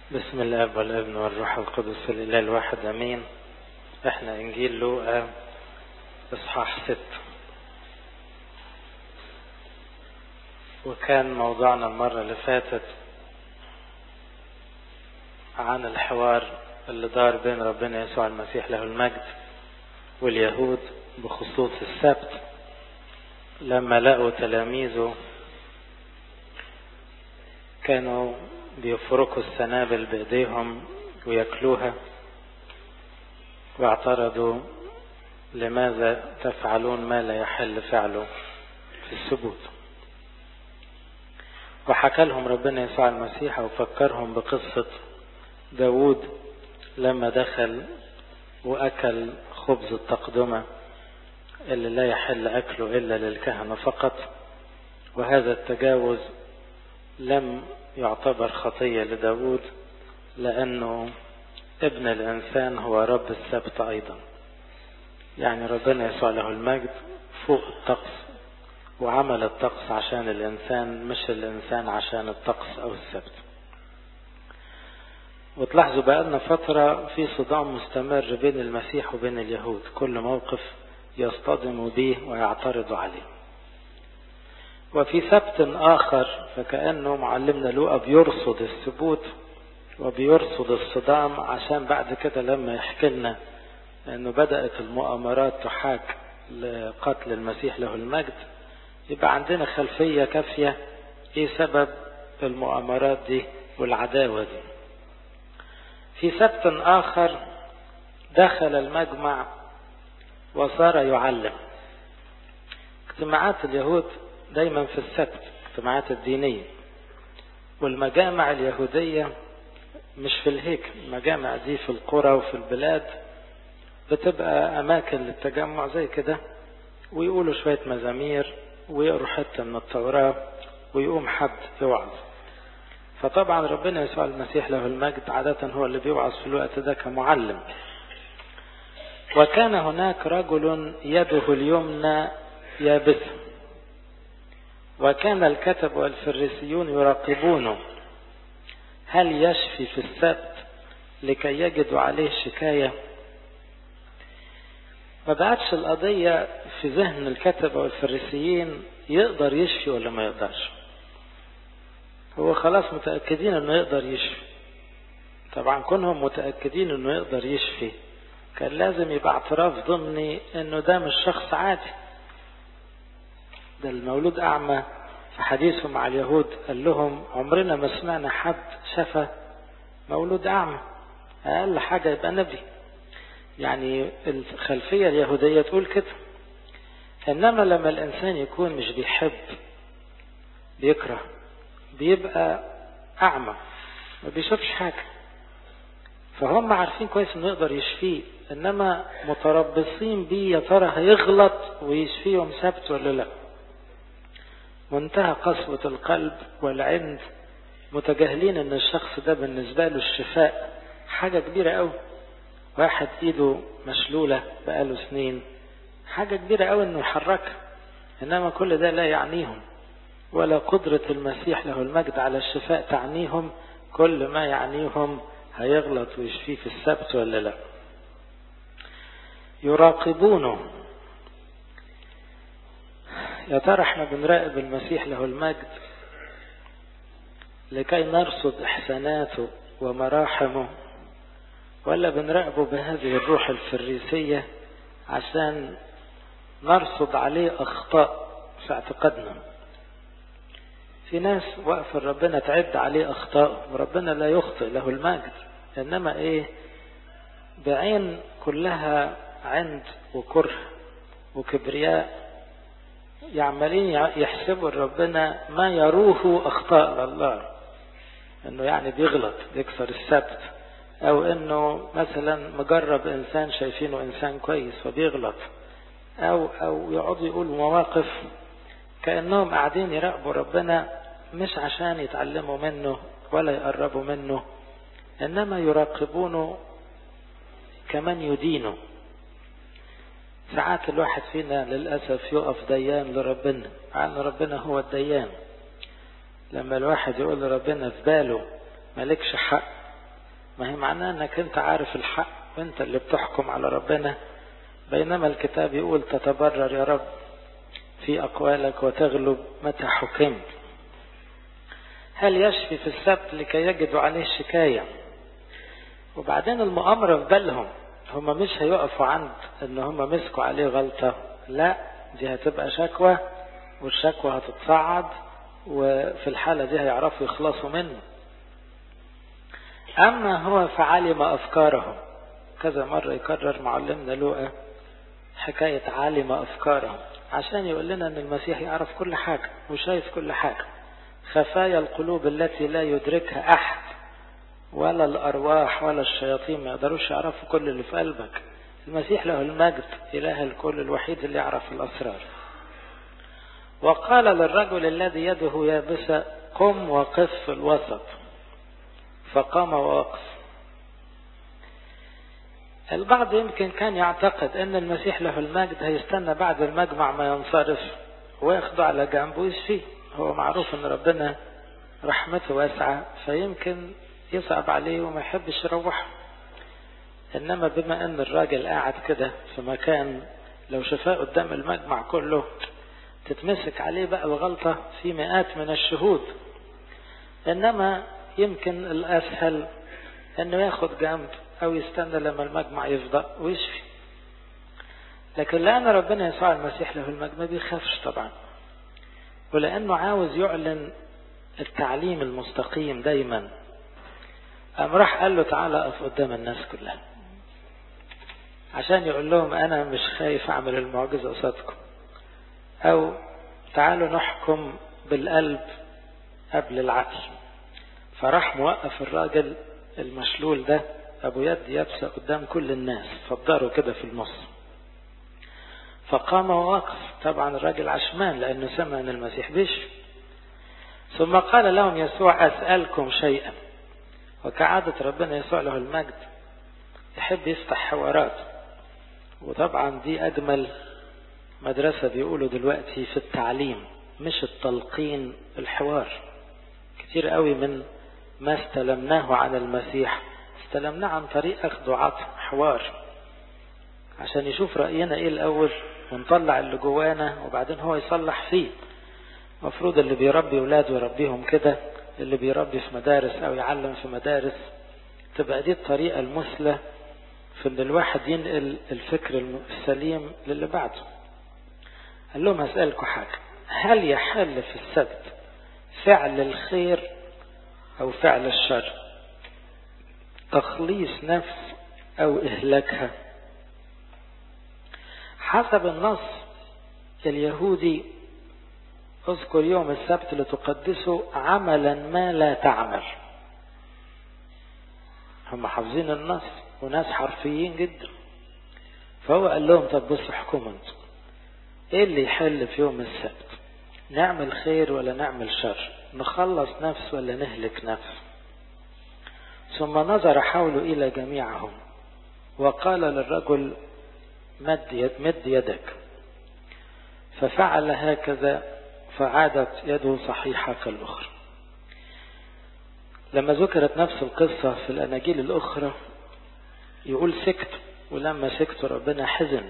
بسم الاب والابن والروح القدس الاله الواحد امين احنا انجيل لوقا اصحاح ست وكان موضوعنا المرة اللي فاتت عن الحوار اللي دار بين ربنا يسوع المسيح له المجد واليهود بخصوص السبت لما لقوا تلاميذه كانوا بيفركوا السنابل بإيديهم ويأكلوها واعترضوا لماذا تفعلون ما لا يحل فعله في السبوت وحكى لهم ربنا يسوع المسيح وفكرهم بقصة داود لما دخل وأكل خبز التقدمة اللي لا يحل أكله إلا للكهنة فقط وهذا التجاوز لم يعتبر خطية لداود لأنه ابن الإنسان هو رب السبت أيضا يعني ربنا يسوع له المجد فوق الطقس وعمل الطقس عشان الإنسان مش الإنسان عشان الطقس أو السبت وتلاحظوا بقالنا فترة في صدام مستمر بين المسيح وبين اليهود كل موقف يصطدموا به ويعترضوا عليه وفي سبت آخر فكأنه معلمنا لوقا بيرصد الثبوت وبيرصد الصدام عشان بعد كده لما يحكي لنا انه بدأت المؤامرات تحاك لقتل المسيح له المجد يبقى عندنا خلفية كافية ايه سبب المؤامرات دي والعداوة دي في سبت آخر دخل المجمع وصار يعلم اجتماعات اليهود دايما في السبت اجتماعات الدينية والمجامع اليهودية مش في الهيكل المجامع دي في القرى وفي البلاد بتبقى أماكن للتجمع زي كده ويقولوا شوية مزامير ويقروا حتة من التوراة ويقوم حد يوعظ فطبعا ربنا يسوع المسيح له المجد عادة هو اللي بيوعظ في الوقت ده كمعلم وكان هناك رجل يده اليمنى يابسه وكان الكتب والفريسيون يراقبونه هل يشفي في السبت لكي يجدوا عليه شكاية ما بقتش القضية في ذهن الكتبة والفريسيين يقدر يشفي ولا ما يقدرش هو خلاص متأكدين انه يقدر يشفي طبعا كونهم متأكدين انه يقدر يشفي كان لازم يبقى اعتراف ضمني انه ده مش شخص عادي ده المولود أعمى في حديثه مع اليهود قال لهم عمرنا ما سمعنا حد شفى مولود أعمى أقل حاجة يبقى نبي يعني الخلفية اليهودية تقول كده إنما لما الإنسان يكون مش بيحب بيكره بيبقى أعمى ما بيشوفش حاجة فهم عارفين كويس إنه يقدر يشفيه إنما متربصين بيه يا ترى هيغلط ويشفيهم سبت ولا لأ منتهى قسوة القلب والعند متجاهلين ان الشخص ده بالنسبة له الشفاء حاجة كبيرة قوي واحد ايده مشلولة بقاله سنين حاجة كبيرة قوي انه يحركها انما كل ده لا يعنيهم ولا قدرة المسيح له المجد على الشفاء تعنيهم كل ما يعنيهم هيغلط ويشفيه في السبت ولا لا يراقبونه يا ترى احنا بنراقب المسيح له المجد لكي نرصد احساناته ومراحمه ولا بنراقبه بهذه الروح الفريسية عشان نرصد عليه اخطاء في اعتقادنا في ناس واقفة ربنا تعد عليه اخطاء وربنا لا يخطئ له المجد انما ايه بعين كلها عند وكره وكبرياء يعملين يحسبوا ربنا ما يروه اخطاء لله انه يعني بيغلط بيكسر السبت او انه مثلا مجرب انسان شايفينه انسان كويس فبيغلط او او يقعدوا يقولوا مواقف كانهم قاعدين يراقبوا ربنا مش عشان يتعلموا منه ولا يقربوا منه انما يراقبونه كمان يدينه ساعات الواحد فينا للأسف يقف ديان لربنا مع أن ربنا هو الديان لما الواحد يقول لربنا في باله مالكش حق ما هي معناه انك انت عارف الحق وانت اللي بتحكم على ربنا بينما الكتاب يقول تتبرر يا رب في أقوالك وتغلب متى حكمت هل يشفي في السبت لكي يجدوا عليه الشكاية وبعدين المؤامرة في بالهم هم مش هيقفوا عند ان هم مسكوا عليه غلطة لا دي هتبقى شكوى والشكوى هتتصعد وفي الحالة دي هيعرفوا يخلصوا منه أما هو فعلم أفكارهم كذا مرة يكرر معلمنا لوقا حكاية عالم أفكارهم عشان يقول لنا أن المسيح يعرف كل حاجة وشايف كل حاجة خفايا القلوب التي لا يدركها أحد ولا الأرواح ولا الشياطين ما يقدروش يعرفوا كل اللي في قلبك المسيح له المجد إله الكل الوحيد اللي يعرف الأسرار وقال للرجل الذي يده يابسة قم وقف في الوسط فقام ووقف البعض يمكن كان يعتقد ان المسيح له المجد هيستنى بعد المجمع ما ينصرف وياخده على جنب ويشفيه هو معروف ان ربنا رحمته واسعة فيمكن يصعب عليه وما يحبش يروح انما بما ان الراجل قاعد كده في مكان لو شفاه قدام المجمع كله تتمسك عليه بقى الغلطة في مئات من الشهود انما يمكن الاسهل انه ياخد جنب او يستنى لما المجمع يفضى ويشفي لكن لان ربنا يسوع المسيح له المجد ما بيخافش طبعا ولانه عاوز يعلن التعليم المستقيم دايما قام راح قال له تعالى اقف قدام الناس كلها عشان يقول لهم انا مش خايف اعمل المعجزه قصادكم او تعالوا نحكم بالقلب قبل العقل فراح موقف الراجل المشلول ده ابو يد يبسى قدام كل الناس فضروا كده في النص فقام ووقف طبعا الراجل عشمان لانه سمع ان المسيح بيشفي ثم قال لهم يسوع اسالكم شيئا وكعادة ربنا يسوع له المجد يحب يفتح حوارات وطبعا دي اجمل مدرسة بيقولوا دلوقتي في التعليم مش التلقين الحوار كتير قوي من ما استلمناه عن المسيح استلمناه عن طريق اخذ وعطى حوار عشان يشوف رأينا ايه الاول ونطلع اللي جوانا وبعدين هو يصلح فيه المفروض اللي بيربي ولاده يربيهم كده اللي بيربي في مدارس او يعلم في مدارس تبقى دي الطريقة المثلى في ان الواحد ينقل الفكر السليم للي بعده قال لهم هسألكم حاجة هل يحل في السبت فعل الخير او فعل الشر تخليص نفس او اهلاكها حسب النص اليهودي اذكر يوم السبت لتقدسه عملا ما لا تعمل هم حافظين النص وناس حرفيين جدا فهو قال لهم طب بصوا احكموا انتم ايه اللي يحل في يوم السبت نعمل خير ولا نعمل شر نخلص نفس ولا نهلك نفس ثم نظر حوله الى جميعهم وقال للرجل مد, يد مد يدك ففعل هكذا فعادت يده صحيحة كالأخرى لما ذكرت نفس القصة في الأناجيل الأخرى يقول سكت ولما سكتوا ربنا حزن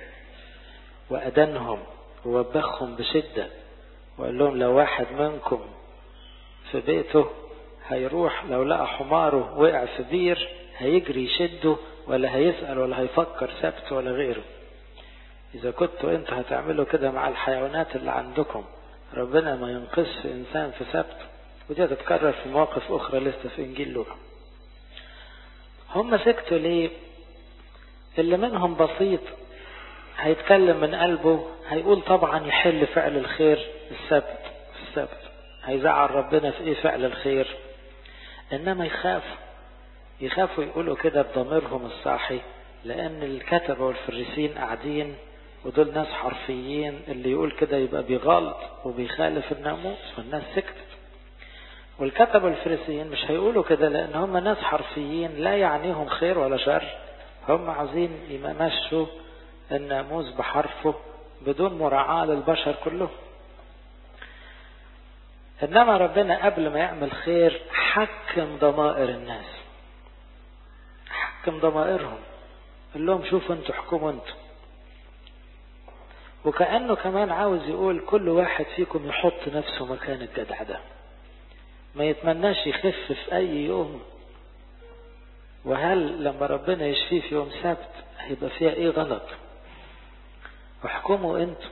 وأدنهم ووبخهم بشدة وقال لهم لو واحد منكم في بيته هيروح لو لقى حماره وقع في بير هيجري يشده ولا هيسأل ولا هيفكر سبت ولا غيره إذا كنتوا أنت هتعملوا كده مع الحيوانات اللي عندكم ربنا ما ينقص إنسان في سبت ودي هتتكرر في مواقف أخرى لسه في إنجيل لوقا هم سكتوا ليه اللي منهم بسيط هيتكلم من قلبه هيقول طبعا يحل فعل الخير السبت في السبت هيزعل ربنا في ايه فعل الخير انما يخافوا يخافوا يقولوا كده بضميرهم الصاحي لان الكتبة والفريسين قاعدين ودول ناس حرفيين اللي يقول كده يبقى بيغلط وبيخالف الناموس والناس سكتت والكتبة والفريسيين مش هيقولوا كده لان هم ناس حرفيين لا يعنيهم خير ولا شر هم عاوزين يمشوا الناموس بحرفه بدون مراعاة للبشر كلهم انما ربنا قبل ما يعمل خير حكم ضمائر الناس حكم ضمائرهم قال لهم شوفوا انتوا احكموا انتوا وكأنه كمان عاوز يقول كل واحد فيكم يحط نفسه مكان الجدع ده ما يتمناش يخف في أي يوم وهل لما ربنا يشفيه في يوم سبت هيبقى فيها ايه غلط احكموا انتوا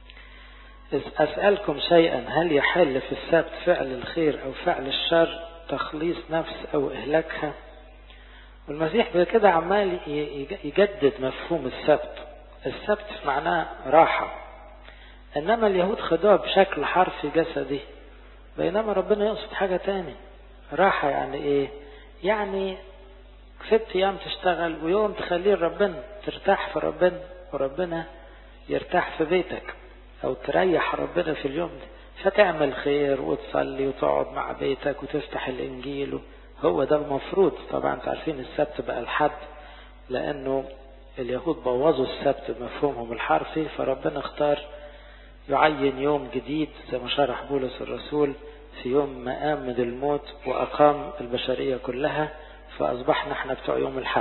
أسألكم شيئا هل يحل في السبت فعل الخير أو فعل الشر تخليص نفس أو إهلاكها والمسيح بكده عمال يجدد مفهوم السبت السبت معناه راحة إنما اليهود خدوها بشكل حرفي جسدي بينما ربنا يقصد حاجة تاني راحة يعني إيه يعني ست أيام تشتغل ويوم تخليه ربنا ترتاح في ربنا وربنا يرتاح في بيتك أو تريح ربنا في اليوم ده فتعمل خير وتصلي وتقعد مع بيتك وتفتح الإنجيل هو ده المفروض طبعا انتوا عارفين السبت بقى الحد لأنه اليهود بوظوا السبت بمفهومهم الحرفي فربنا اختار يعين يوم جديد زي ما شرح بولس الرسول في يوم ما قام من الموت وأقام البشرية كلها فأصبحنا احنا بتوع يوم الحد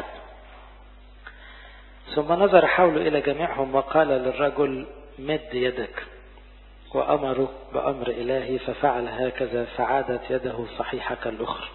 ثم نظر حوله إلى جميعهم وقال للرجل مد يدك وأمره بأمر إلهي ففعل هكذا فعادت يده صحيحة كالأخرى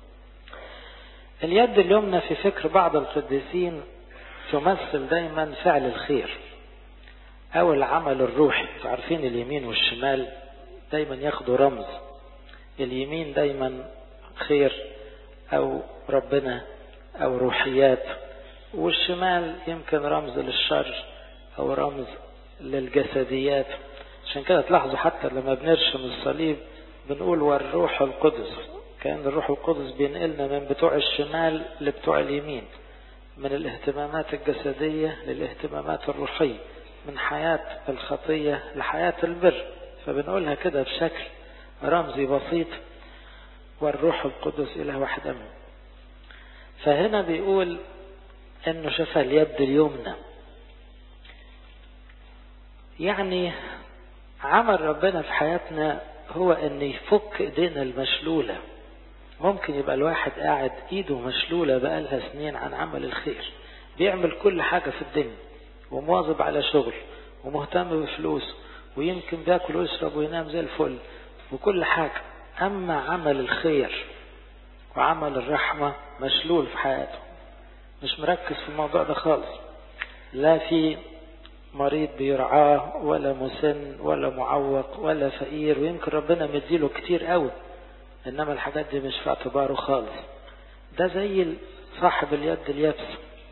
اليد اليمنى في فكر بعض القديسين تمثل دايما فعل الخير أو العمل الروحي عارفين اليمين والشمال دايما ياخدوا رمز اليمين دايما خير أو ربنا أو روحيات والشمال يمكن رمز للشر أو رمز للجسديات عشان كده تلاحظوا حتى لما بنرشم الصليب بنقول والروح القدس كان الروح القدس بينقلنا من بتوع الشمال لبتوع اليمين من الاهتمامات الجسدية للاهتمامات الروحية من حياة الخطية لحياة البر فبنقولها كده بشكل رمزي بسيط والروح القدس إله واحد أمين فهنا بيقول انه شفى اليد اليمنى يعني عمل ربنا في حياتنا هو ان يفك ايدينا المشلولة ممكن يبقى الواحد قاعد ايده مشلولة بقالها سنين عن عمل الخير بيعمل كل حاجة في الدنيا ومواظب على شغل ومهتم بفلوس ويمكن بياكل ويشرب وينام زي الفل وكل حاجة اما عمل الخير وعمل الرحمة مشلول في حياته مش مركز في الموضوع ده خالص لا في مريض بيرعاه ولا مسن ولا معوق ولا فقير ويمكن ربنا مديله كتير قوي انما الحاجات دي مش في اعتباره خالص ده زي صاحب اليد اليابسة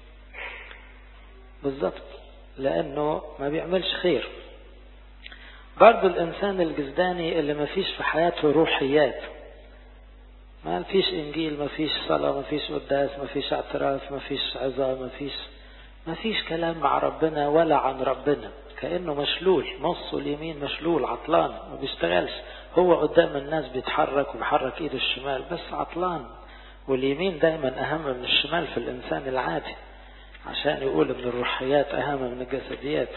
بالظبط لانه ما بيعملش خير برضو الانسان الجزداني اللي ما فيش في حياته روحيات ما فيش انجيل ما فيش صلاة ما فيش قداس ما فيش اعتراف ما فيش عظام ما فيش ما فيش كلام مع ربنا ولا عن ربنا كأنه مشلول نصه اليمين مشلول عطلان ما بيشتغلش هو قدام الناس بيتحرك وبيحرك ايده الشمال بس عطلان واليمين دايما اهم من الشمال في الانسان العادي عشان يقول ان الروحيات اهم من الجسديات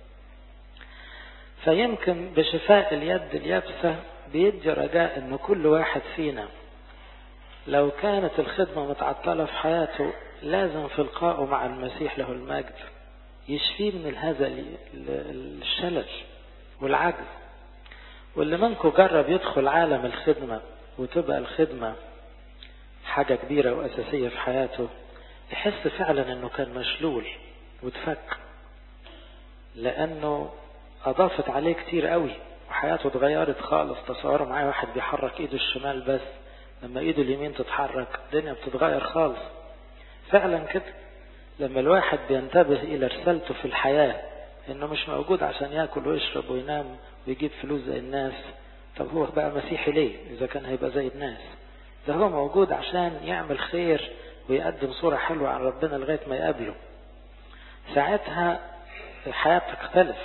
فيمكن بشفاء اليد اليابسة بيدي رجاء ان كل واحد فينا لو كانت الخدمة متعطلة في حياته لازم في لقائه مع المسيح له المجد يشفيه من هذا الشلل والعجز واللي منكم جرب يدخل عالم الخدمة وتبقى الخدمة حاجة كبيرة وأساسية في حياته يحس فعلا انه كان مشلول وتفك لانه اضافت عليه كتير قوي وحياته اتغيرت خالص تصوروا معايا واحد بيحرك ايده الشمال بس لما ايده اليمين تتحرك الدنيا بتتغير خالص فعلا كده لما الواحد بينتبه الى رسالته في الحياة انه مش موجود عشان ياكل ويشرب وينام ويجيب فلوس زي الناس طب هو بقى مسيحي ليه اذا كان هيبقى زي الناس ده هو موجود عشان يعمل خير ويقدم صورة حلوة عن ربنا لغاية ما يقابله ساعتها الحياة تختلف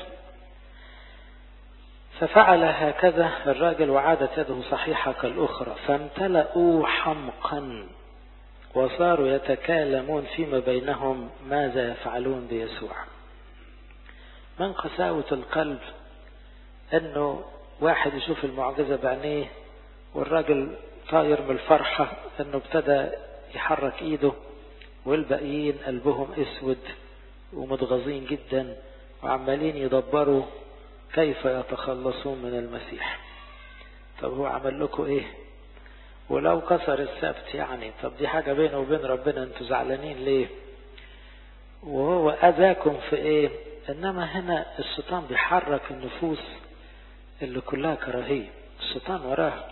ففعل هكذا الراجل وعادت يده صحيحة كالأخرى فامتلأوا حمقا وصاروا يتكالمون فيما بينهم ماذا يفعلون بيسوع من قساوة القلب انه واحد يشوف المعجزة بعينيه والراجل طاير من الفرحة انه ابتدى يحرك ايده والباقيين قلبهم اسود ومتغاظين جدا وعمالين يدبروا كيف يتخلصون من المسيح طب هو عمل لكم ايه ولو كسر السبت يعني طب دي حاجة بينه وبين ربنا انتوا زعلانين ليه وهو اذاكم في ايه انما هنا الشيطان بيحرك النفوس اللي كلها كراهية الشيطان وراها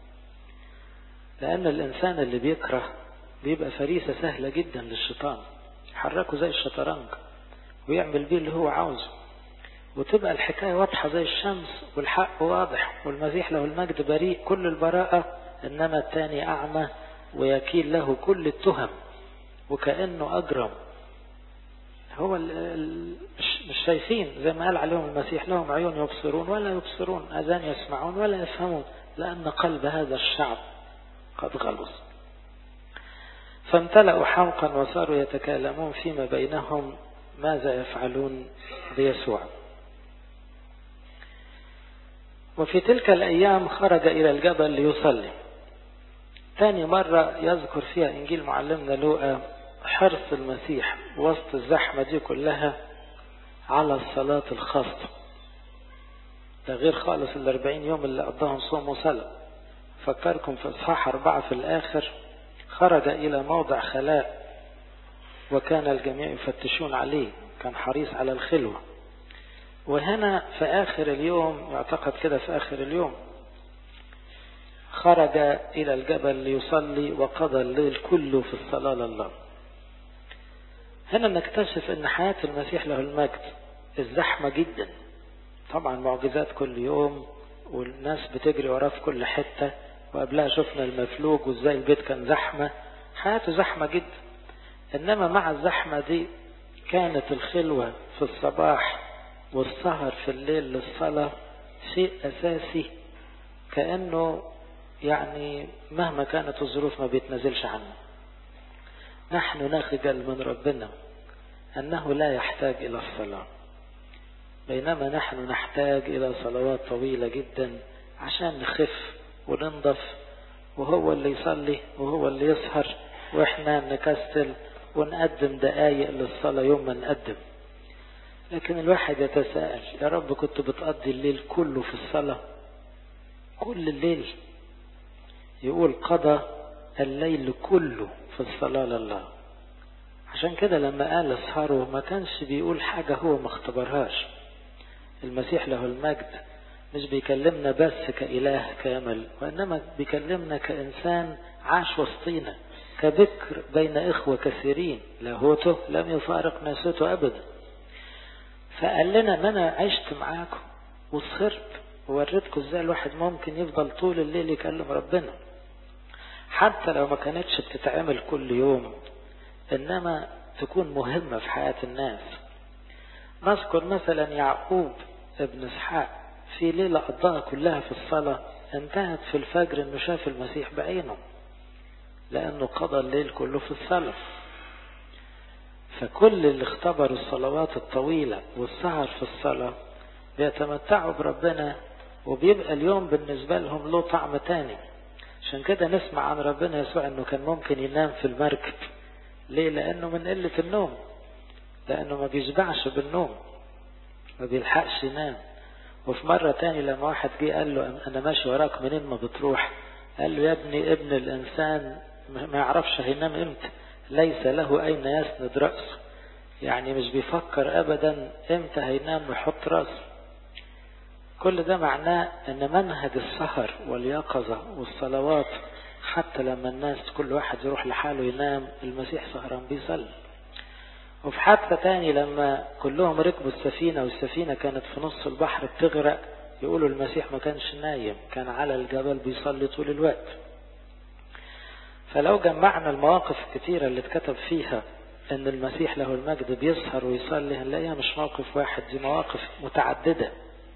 لان الانسان اللي بيكره بيبقى فريسة سهلة جدا للشيطان يحركه زي الشطرنج ويعمل بيه اللي هو عاوزه وتبقى الحكاية واضحة زي الشمس والحق واضح والمسيح له المجد بريء كل البراءة إنما الثاني أعمى ويكيل له كل التهم وكأنه أجرم هو ال ال مش شايفين زي ما قال عليهم المسيح لهم عيون يبصرون ولا يبصرون أذان يسمعون ولا يفهمون لأن قلب هذا الشعب قد غلظ فامتلأوا حمقا وصاروا يتكلمون فيما بينهم ماذا يفعلون بيسوع وفي تلك الأيام خرج إلى الجبل ليصلي ثاني مرة يذكر فيها إنجيل معلمنا لوقا حرص المسيح وسط الزحمة دي كلها على الصلاة الخاصة ده غير خالص الأربعين يوم اللي قضاهم صوم وصلاة فكركم في إصحاح أربعة في الآخر خرج إلى موضع خلاء وكان الجميع يفتشون عليه كان حريص على الخلوة وهنا في آخر اليوم يعتقد كده في آخر اليوم خرج إلى الجبل ليصلي وقضى الليل كله في الصلاة لله هنا نكتشف أن حياة المسيح له المجد الزحمة جدا طبعا معجزات كل يوم والناس بتجري وراه في كل حتة وقبلها شفنا المفلوج وازاي البيت كان زحمة حياته زحمة جدا إنما مع الزحمة دي كانت الخلوة في الصباح والسهر في الليل للصلاة شيء أساسي كأنه يعني مهما كانت الظروف ما بيتنزلش عنه نحن نخجل من ربنا أنه لا يحتاج إلى الصلاة بينما نحن نحتاج إلى صلوات طويلة جدا عشان نخف وننضف وهو اللي يصلي وهو اللي يسهر واحنا نكسل ونقدم دقايق للصلاة يوم ما نقدم لكن الواحد يتساءل يا رب كنت بتقضي الليل كله في الصلاة كل الليل يقول قضى الليل كله في الصلاة لله عشان كده لما قال اسهروا ما كانش بيقول حاجة هو ما اختبرهاش المسيح له المجد مش بيكلمنا بس كإله كامل وإنما بيكلمنا كإنسان عاش وسطينا كبكر بين إخوة كثيرين لاهوته لم يفارق ناسوته أبدا فقال لنا ما أنا عشت معاكم وسهرت ووريتكم ازاي الواحد ممكن يفضل طول الليل يكلم ربنا حتى لو ما كانتش بتتعمل كل يوم انما تكون مهمة في حياة الناس نذكر مثلا يعقوب ابن اسحاق في ليلة قضاها كلها في الصلاة انتهت في الفجر انه شاف المسيح بعينه لانه قضى الليل كله في الصلاة فكل اللي اختبروا الصلوات الطويلة والسهر في الصلاة بيتمتعوا بربنا وبيبقى اليوم بالنسبة لهم له طعم تاني عشان كده نسمع عن ربنا يسوع انه كان ممكن ينام في المركب ليه لانه من قلة النوم لانه ما بيشبعش بالنوم ما بيلحقش ينام وفي مرة تاني لما واحد جه قال له انا ماشي وراك منين ما بتروح قال له يا ابني ابن الانسان ما يعرفش هينام امتى ليس له اين يسند رأسه يعني مش بيفكر ابدا امتى هينام ويحط راسه كل ده معناه ان منهج السهر واليقظة والصلوات حتى لما الناس كل واحد يروح لحاله ينام المسيح سهران بيصلي وفي حادثة تاني لما كلهم ركبوا السفينة والسفينة كانت في نص البحر بتغرق يقولوا المسيح ما كانش نايم كان على الجبل بيصلي طول الوقت فلو جمعنا المواقف الكتيرة اللي اتكتب فيها ان المسيح له المجد بيسهر ويصلي هنلاقيها مش موقف واحد دي مواقف متعددة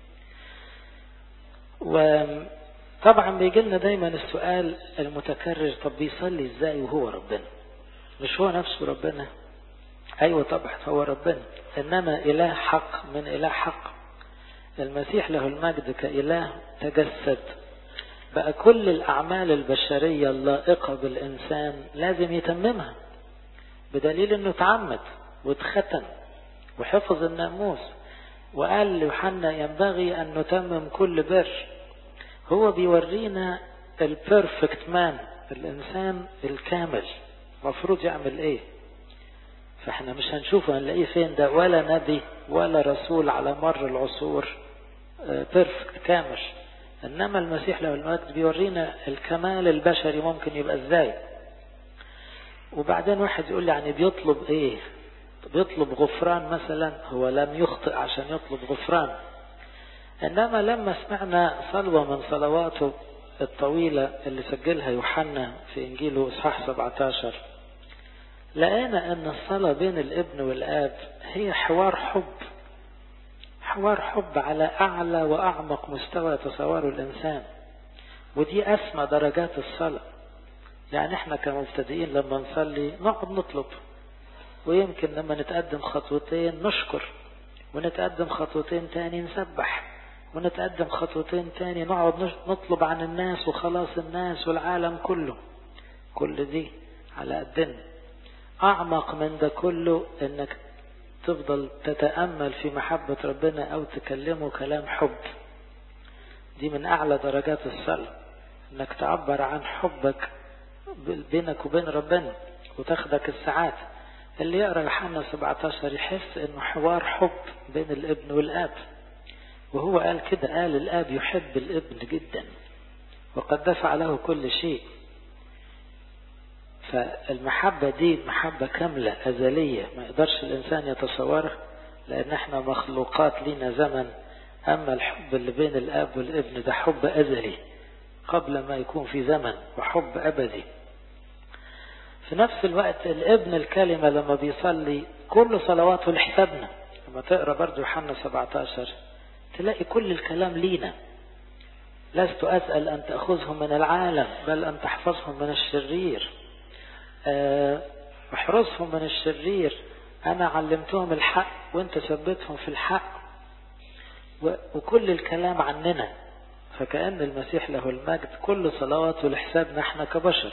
وطبعا بيجي لنا دايما السؤال المتكرر طب بيصلي ازاي وهو ربنا مش هو نفسه ربنا ايوه طبعا هو ربنا انما اله حق من اله حق المسيح له المجد كاله تجسد بقى كل الاعمال البشرية اللائقة بالانسان لازم يتممها بدليل انه اتعمد واتختن وحفظ الناموس وقال ليوحنا ينبغي ان نتمم كل بر هو بيورينا البيرفكت مان الانسان الكامل المفروض يعمل ايه فاحنا مش هنشوفه هنلاقيه فين ده ولا نبي ولا رسول على مر العصور بيرفكت كامل انما المسيح له المجد بيورينا الكمال البشري ممكن يبقى ازاي وبعدين واحد يقول لي يعني بيطلب ايه بيطلب غفران مثلا هو لم يخطئ عشان يطلب غفران انما لما سمعنا صلوة من صلواته الطويلة اللي سجلها يوحنا في انجيله اصحاح 17 لقينا ان الصلاة بين الابن والاب هي حوار حب حوار حب على اعلى واعمق مستوى يتصوره الانسان ودي اسمى درجات الصلاة يعني احنا كمبتدئين لما نصلي نقعد نطلب ويمكن لما نتقدم خطوتين نشكر ونتقدم خطوتين تاني نسبح ونتقدم خطوتين تاني نقعد نطلب عن الناس وخلاص الناس والعالم كله كل دي على قدنا أعمق من ده كله إنك تفضل تتأمل في محبة ربنا أو تكلمه كلام حب دي من أعلى درجات الصلاة إنك تعبر عن حبك بينك وبين ربنا وتاخدك الساعات اللي يقرأ يوحنا 17 يحس إنه حوار حب بين الابن والآب وهو قال كده قال الآب يحب الابن جدا وقد دفع له كل شيء فالمحبة دي محبة كاملة أزلية ما يقدرش الإنسان يتصورها لأن احنا مخلوقات لينا زمن أما الحب اللي بين الآب والابن ده حب أزلي قبل ما يكون في زمن وحب أبدي في نفس الوقت الابن الكلمة لما بيصلي كل صلواته لحسابنا لما تقرأ برضو يوحنا 17 تلاقي كل الكلام لينا لست أسأل أن تأخذهم من العالم بل أن تحفظهم من الشرير احرسهم من الشرير أنا علمتهم الحق وأنت ثبتهم في الحق وكل الكلام عننا فكأن المسيح له المجد كل صلواته لحسابنا احنا كبشر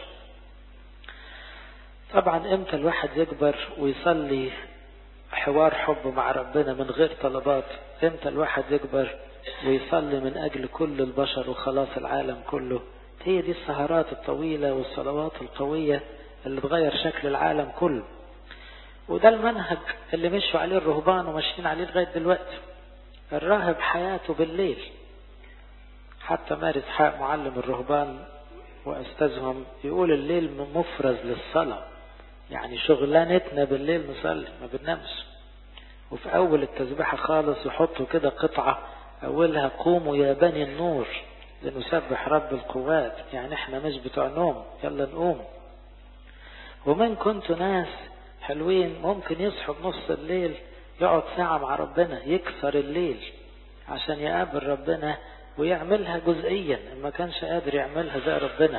طبعا امتى الواحد يكبر ويصلي حوار حب مع ربنا من غير طلبات امتى الواحد يكبر ويصلي من اجل كل البشر وخلاص العالم كله هي دي السهرات الطويلة والصلوات القوية اللي تغير شكل العالم كله وده المنهج اللي مشوا عليه الرهبان وماشيين عليه لغاية دلوقتي الراهب حياته بالليل حتى مارس حق معلم الرهبان وأستاذهم يقول الليل مفرز للصلاة يعني شغلانتنا بالليل نصلي ما بننامش وفي أول التسبيحة خالص يحطوا كده قطعة أولها قوموا يا بني النور لنسبح رب القوات يعني احنا مش بتوع نوم يلا نقوم ومن كنت ناس حلوين ممكن يصحوا بنص الليل يقعد ساعة مع ربنا يكسر الليل عشان يقابل ربنا ويعملها جزئيا ما كانش قادر يعملها زي ربنا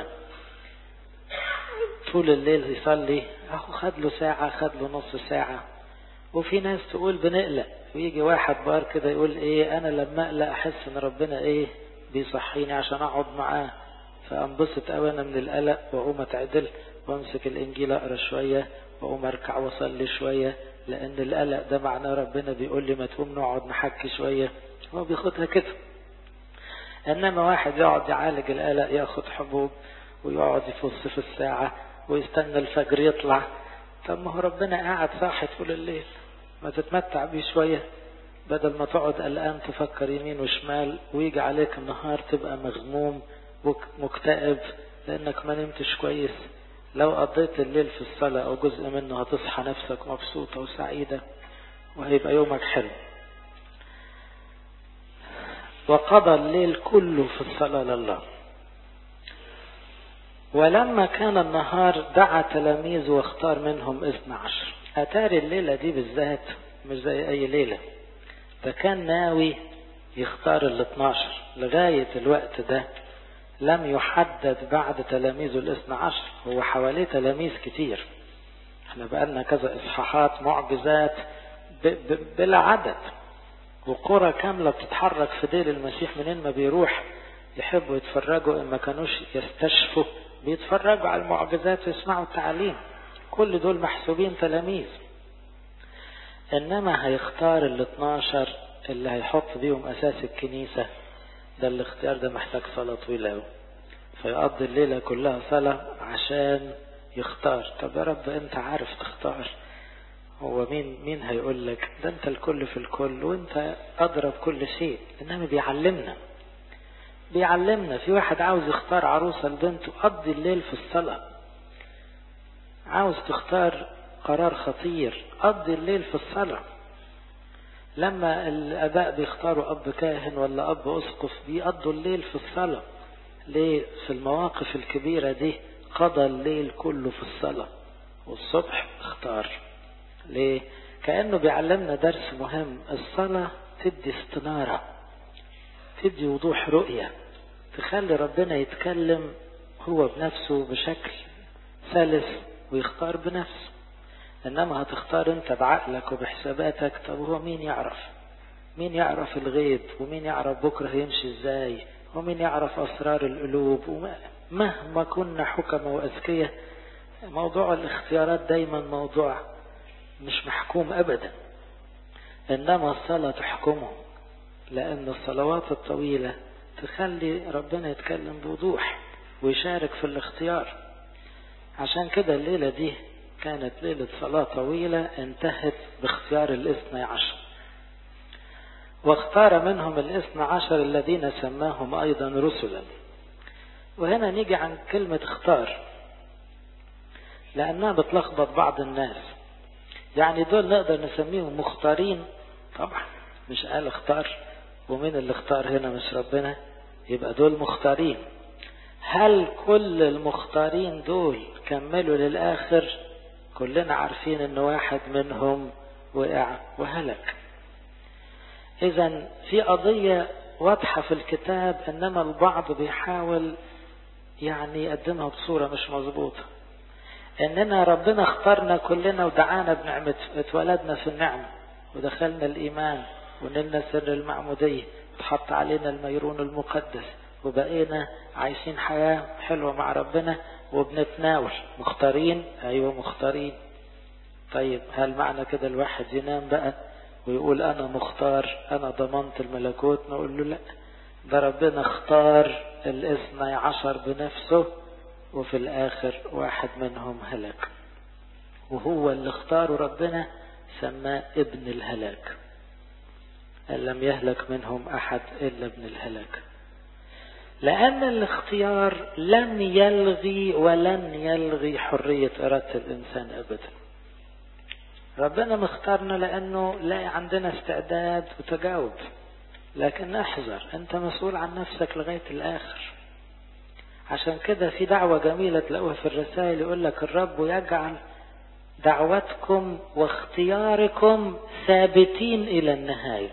طول الليل يصلي اهو خد له ساعة خد له نص ساعة وفي ناس تقول بنقلق ويجي واحد بار كده يقول ايه انا لما اقلق احس ان ربنا ايه بيصحيني عشان اقعد معاه فانبسط قوي انا من القلق واقوم اتعدل وامسك الانجيل اقرا شويه واقوم اركع واصلي شويه لان القلق ده معناه ربنا بيقول لي ما تقوم نقعد نحكي شويه هو بياخدها كده انما واحد يقعد يعالج القلق ياخد حبوب ويقعد يفص في الساعه ويستنى الفجر يطلع طب ما هو ربنا قاعد صاحي طول الليل ما تتمتع بيه شويه بدل ما تقعد قلقان تفكر يمين وشمال ويجي عليك النهار تبقى مغموم ومكتئب لانك ما نمتش كويس لو قضيت الليل في الصلاة أو جزء منه هتصحى نفسك مبسوطة وسعيدة وهيبقى يومك حلو وقضى الليل كله في الصلاة لله ولما كان النهار دعا تلاميذه واختار منهم اثنى عشر أتاري الليلة دي بالذات مش زي أي ليلة ده كان ناوي يختار ال 12 لغاية الوقت ده لم يحدد بعد تلاميذه الاثنى عشر هو حواليه تلاميذ كتير احنا بقالنا كذا اصحاحات معجزات ب ب بلا عدد وقرى كاملة بتتحرك في ديل المسيح منين ما بيروح يحبوا يتفرجوا ان ما كانوش يستشفوا بيتفرجوا على المعجزات ويسمعوا التعاليم كل دول محسوبين تلاميذ إنما هيختار ال 12 اللي هيحط بيهم أساس الكنيسة ده الاختيار ده محتاج صلاة طويلة أوي فيقضي الليلة كلها صلاة عشان يختار طب يا رب أنت عارف تختار هو مين مين هيقول لك ده أنت الكل في الكل وأنت أضرب كل شيء إنما بيعلمنا بيعلمنا في واحد عاوز يختار عروسة لبنته قضي الليل في الصلاة عاوز تختار قرار خطير قضي الليل في الصلاة لما الآباء بيختاروا أب كاهن ولا أب أسقف بيقضوا الليل في الصلاة ليه في المواقف الكبيرة دي قضى الليل كله في الصلاة والصبح اختار ليه كأنه بيعلمنا درس مهم الصلاة تدي استنارة تدي وضوح رؤية تخلي ربنا يتكلم هو بنفسه بشكل سلس ويختار بنفسه انما هتختار انت بعقلك وبحساباتك طب هو مين يعرف مين يعرف الغيب ومين يعرف بكره هيمشي ازاي ومين يعرف اسرار القلوب مهما كنا حكمة واذكياء موضوع الاختيارات دايما موضوع مش محكوم ابدا انما الصلاة تحكمه لان الصلوات الطويلة تخلي ربنا يتكلم بوضوح ويشارك في الاختيار عشان كده الليلة دي كانت ليلة صلاة طويلة انتهت باختيار الاثنى عشر واختار منهم الاثنى عشر الذين سماهم أيضا رسلا وهنا نيجي عن كلمة اختار لأنها بتلخبط بعض الناس يعني دول نقدر نسميهم مختارين طبعا مش قال اختار ومين اللي اختار هنا مش ربنا يبقى دول مختارين هل كل المختارين دول كملوا للآخر كلنا عارفين ان واحد منهم وقع وهلك اذا في قضية واضحة في الكتاب انما البعض بيحاول يعني يقدمها بصورة مش مظبوطة اننا ربنا اختارنا كلنا ودعانا بنعمته اتولدنا في النعمة ودخلنا الايمان ونلنا سر المعمودية اتحط علينا الميرون المقدس وبقينا عايشين حياة حلوة مع ربنا وبنتناول مختارين ايوه مختارين طيب هل معنى كده الواحد ينام بقى ويقول انا مختار انا ضمنت الملكوت نقول له لا ده ربنا اختار الاثنى عشر بنفسه وفي الاخر واحد منهم هلك وهو اللي اختاره ربنا سماه ابن الهلاك ان لم يهلك منهم احد الا ابن الهلاك لأن الاختيار لم يلغي ولن يلغي حرية إرادة الإنسان أبدا ربنا مختارنا لأنه لا عندنا استعداد وتجاوب لكن احذر أنت مسؤول عن نفسك لغاية الآخر عشان كده في دعوة جميلة تلاقوها في الرسائل يقول لك الرب يجعل دعوتكم واختياركم ثابتين إلى النهاية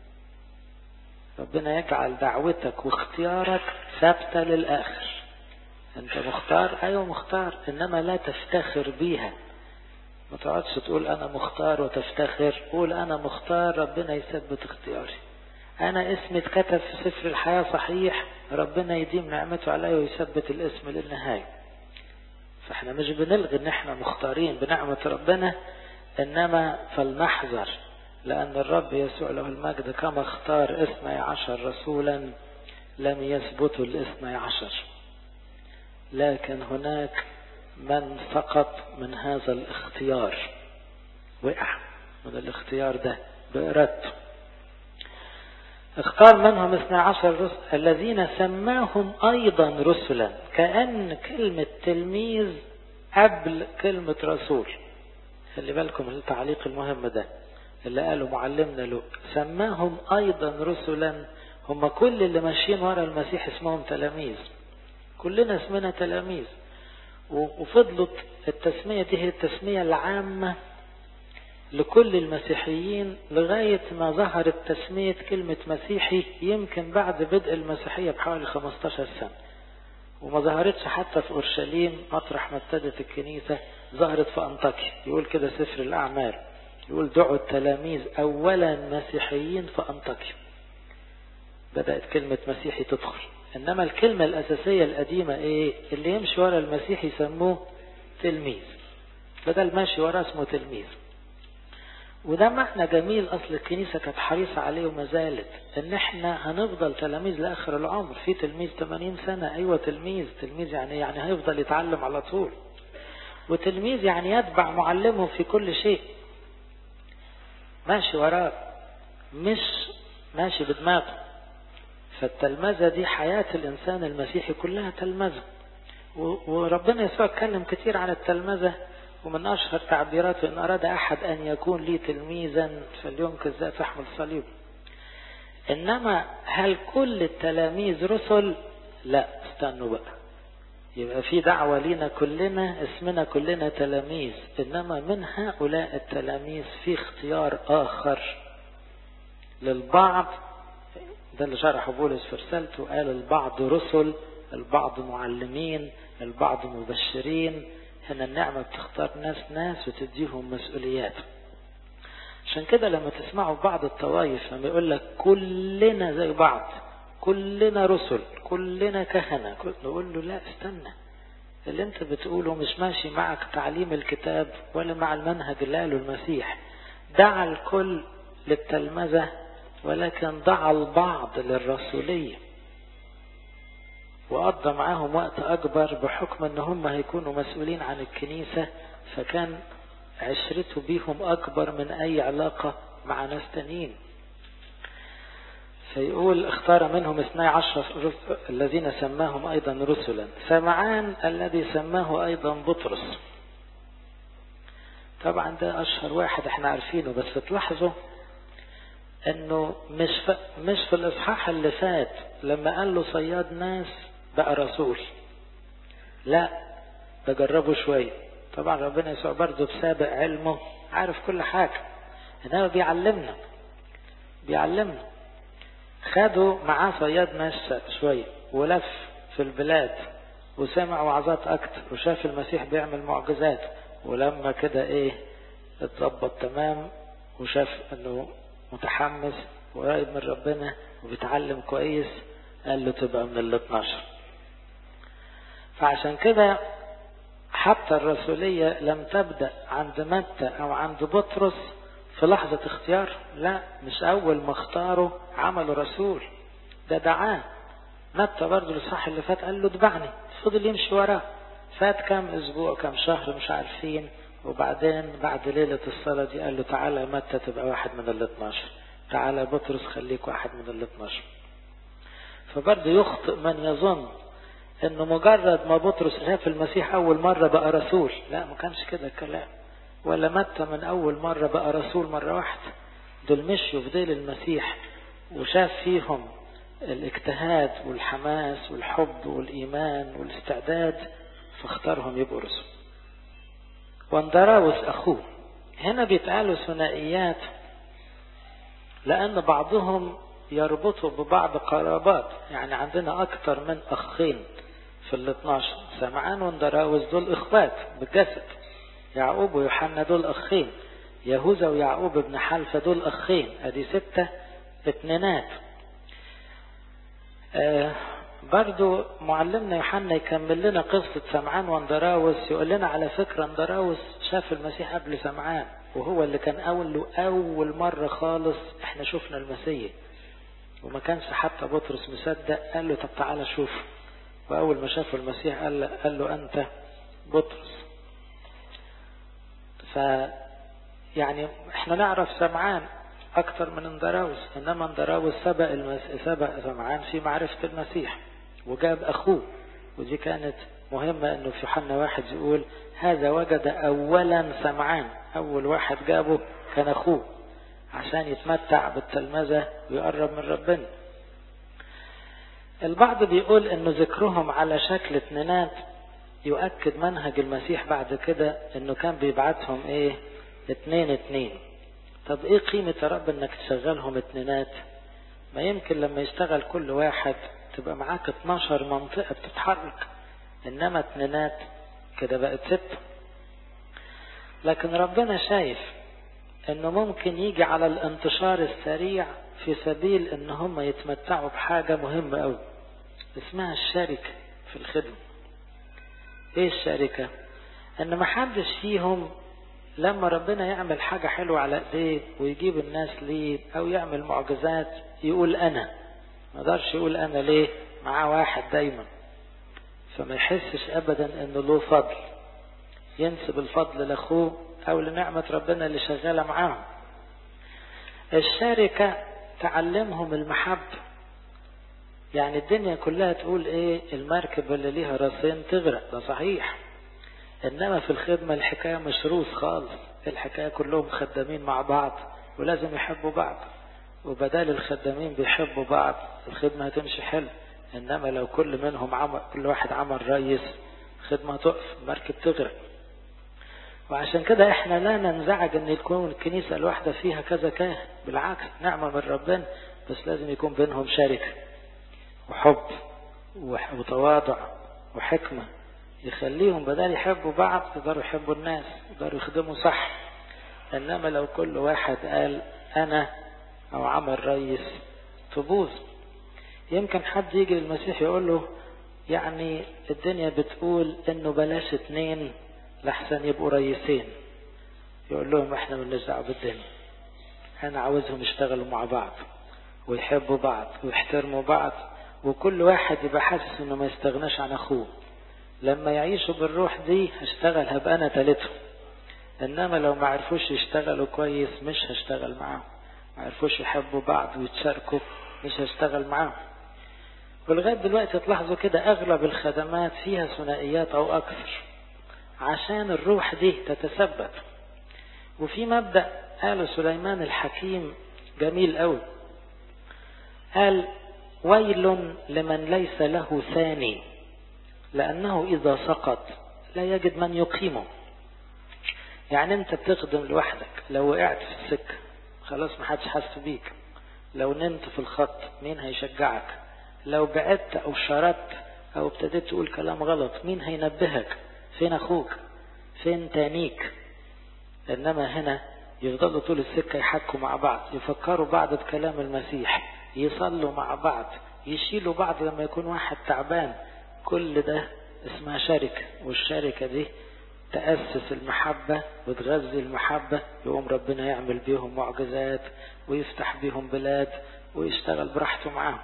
ربنا يجعل دعوتك واختيارك ثابتة للآخر أنت مختار أيوة مختار إنما لا تفتخر بيها ما تقعدش تقول أنا مختار وتفتخر قول أنا مختار ربنا يثبت اختياري أنا اسمي اتكتب في سفر الحياة صحيح ربنا يديم نعمته عليا ويثبت الاسم للنهاية فاحنا مش بنلغي ان احنا مختارين بنعمة ربنا انما فلنحذر لأن الرب يسوع له المجد كما اختار اثني عشر رسولا لم يثبتوا الاثني عشر لكن هناك من سقط من هذا الاختيار وقع من الاختيار ده بإرادته اختار منهم اثنى عشر رسل الذين سماهم أيضا رسلا كأن كلمة تلميذ قبل كلمة رسول خلي بالكم التعليق المهم ده اللي قالوا معلمنا له سماهم أيضا رسلا هم كل اللي ماشيين ورا المسيح اسمهم تلاميذ كلنا اسمنا تلاميذ وفضلت التسمية دي هي التسمية العامة لكل المسيحيين لغاية ما ظهرت تسمية كلمة مسيحي يمكن بعد بدء المسيحية بحوالي 15 سنة وما ظهرتش حتى في أورشليم مطرح ما ابتدت الكنيسة ظهرت في أنطاكيا يقول كده سفر الأعمال يقول دعوا التلاميذ أولا مسيحيين في أنطاكيا بدأت كلمة مسيحي تدخل إنما الكلمة الأساسية القديمة إيه اللي يمشي ورا المسيح يسموه تلميذ بدل ماشي وراه اسمه تلميذ وده معنى جميل اصل الكنيسه كانت حريصه عليه وما زالت ان احنا هنفضل تلاميذ لاخر العمر في تلميذ 80 سنه ايوه تلميذ تلميذ يعني يعني هيفضل يتعلم على طول وتلميذ يعني يتبع معلمه في كل شيء ماشي وراه مش ماشي بدماغه فالتلمذة دي حياة الإنسان المسيحي كلها تلمذة وربنا يسوع اتكلم كتير عن التلمذة ومن أشهر تعبيراته إن أراد أحد أن يكون لي تلميذا فلينكز ذات يحمل الصليب إنما هل كل التلاميذ رسل؟ لا استنوا بقى يبقى في دعوة لينا كلنا اسمنا كلنا تلاميذ إنما من هؤلاء التلاميذ في اختيار آخر للبعض ده اللي شرحه بولس في رسالته قال البعض رسل البعض معلمين البعض مبشرين هنا النعمة بتختار ناس ناس وتديهم مسؤوليات عشان كده لما تسمعوا بعض الطوائف لما يقول لك كلنا زي بعض كلنا رسل كلنا كهنة نقول له لا استنى اللي انت بتقوله مش ماشي معك تعليم الكتاب ولا مع المنهج اللي قاله المسيح دعا الكل للتلمذة ولكن دعا البعض للرسولية وقضى معاهم وقت أكبر بحكم أن هم هيكونوا مسؤولين عن الكنيسة فكان عشرته بيهم أكبر من أي علاقة مع ناس تانيين فيقول اختار منهم اثني عشر الذين سماهم أيضا رسلا سمعان الذي سماه أيضا بطرس طبعا ده أشهر واحد احنا عارفينه بس تلاحظوا انه مش في مش في الاصحاح اللي فات لما قال له صياد ناس بقى رسول لا ده جربه شويه طبعا ربنا يسوع برضه بسابق علمه عارف كل حاجه انما بيعلمنا بيعلمنا خدوا معاه صياد ناس شويه ولف في البلاد وسمع وعظات اكتر وشاف المسيح بيعمل معجزات ولما كده ايه اتظبط تمام وشاف انه متحمس وقريب من ربنا وبيتعلم كويس قال له تبقى من ال 12 فعشان كده حتى الرسولية لم تبدأ عند متى أو عند بطرس في لحظة اختيار لا مش أول ما اختاره عملوا رسول ده دعاه متى برضه الإصحاح اللي فات قال له اتبعني فضل يمشي وراه فات كام أسبوع كام شهر مش عارفين وبعدين بعد ليلة الصلاة دي قال له تعالى متى تبقى واحد من ال 12 تعالى بطرس خليك واحد من ال 12 فبرضه يخطئ من يظن انه مجرد ما بطرس شاف المسيح اول مرة بقى رسول لا ما كانش كده الكلام ولا متى من اول مرة بقى رسول مرة واحدة دول مشيوا في ديل المسيح وشاف فيهم الاجتهاد والحماس والحب والايمان والاستعداد فاختارهم يبقوا رسل واندراوس أخوه هنا بيتقالوا ثنائيات لأن بعضهم يربطوا ببعض قرابات يعني عندنا أكثر من أخين في ال 12 سمعان واندراوس دول إخوات بالجسد يعقوب ويوحنا دول أخين يهوذا ويعقوب ابن حلفة دول أخين أدي ستة اتنينات آه برضو معلمنا يوحنا يكمل لنا قصة سمعان واندراوس يقول لنا على فكرة اندراوس شاف المسيح قبل سمعان وهو اللي كان أول له أول مرة خالص احنا شفنا المسيح وما كانش حتى بطرس مصدق قال له طب تعالى شوف وأول ما شافه المسيح قال له, قال له أنت بطرس ف يعني احنا نعرف سمعان أكثر من اندراوس إنما اندراوس سبق المس... سبق سمعان في معرفة المسيح وجاب أخوه ودي كانت مهمة إنه في يوحنا واحد يقول هذا وجد أولا سمعان أول واحد جابه كان أخوه عشان يتمتع بالتلمذة ويقرب من ربنا البعض بيقول إنه ذكرهم على شكل اتنينات يؤكد منهج المسيح بعد كده إنه كان بيبعتهم إيه اتنين اتنين طب ايه قيمة يا رب انك تشغلهم اتنينات ما يمكن لما يشتغل كل واحد تبقى معاك 12 منطقة بتتحرك انما اتنينات كده بقت ستة لكن ربنا شايف انه ممكن يجي على الانتشار السريع في سبيل ان هم يتمتعوا بحاجة مهمة قوي اسمها الشركة في الخدمة ايه الشركة ان محدش فيهم لما ربنا يعمل حاجة حلوة على ايديه ويجيب الناس ليه او يعمل معجزات يقول انا ما قدرش يقول انا ليه معاه واحد دايما فما يحسش ابدا انه له فضل ينسب الفضل لاخوه او لنعمة ربنا اللي شغالة معاهم الشركة تعلمهم المحبة يعني الدنيا كلها تقول ايه المركب اللي ليها راسين تغرق ده صحيح انما في الخدمة الحكاية مش روس خالص الحكاية كلهم خدامين مع بعض ولازم يحبوا بعض وبدال الخدامين بيحبوا بعض الخدمة هتمشي حلو انما لو كل منهم عمل كل واحد عمل ريس الخدمة هتقف المركب تغرق وعشان كده احنا لا ننزعج ان يكون الكنيسة الواحدة فيها كذا كاهن بالعكس نعمة من ربنا بس لازم يكون بينهم شركة وحب وتواضع وحكمة يخليهم بدل يحبوا بعض يقدروا يحبوا الناس يقدروا يخدموا صح انما لو كل واحد قال انا او عمل ريس تبوظ يمكن حد يجي للمسيح يقول له يعني الدنيا بتقول انه بلاش اتنين لحسن يبقوا ريسين يقول لهم احنا مالناش دعوه بالدنيا انا عاوزهم يشتغلوا مع بعض ويحبوا بعض ويحترموا بعض وكل واحد يبقى حاسس انه ما يستغناش عن اخوه لما يعيشوا بالروح دي هشتغل هبقى انا تالتهم انما لو ما عرفوش يشتغلوا كويس مش هشتغل معاهم ما عرفوش يحبوا بعض ويتشاركوا مش هشتغل معاهم ولغايه دلوقتي تلاحظوا كده اغلب الخدمات فيها ثنائيات او اكثر عشان الروح دي تتثبت وفي مبدا قاله سليمان الحكيم جميل قوي قال ويل لمن ليس له ثاني لأنه إذا سقط لا يجد من يقيمه يعني أنت بتخدم لوحدك لو وقعت في السكة خلاص ما حدش حس بيك لو نمت في الخط مين هيشجعك لو بعدت أو شردت أو ابتديت تقول كلام غلط مين هينبهك فين أخوك فين تانيك إنما هنا يفضلوا طول السكة يحكوا مع بعض يفكروا بعض بكلام المسيح يصلوا مع بعض يشيلوا بعض لما يكون واحد تعبان كل ده اسمها شركة والشركة دي تأسس المحبة وتغذي المحبة يقوم ربنا يعمل بيهم معجزات ويفتح بيهم بلاد ويشتغل براحته معاهم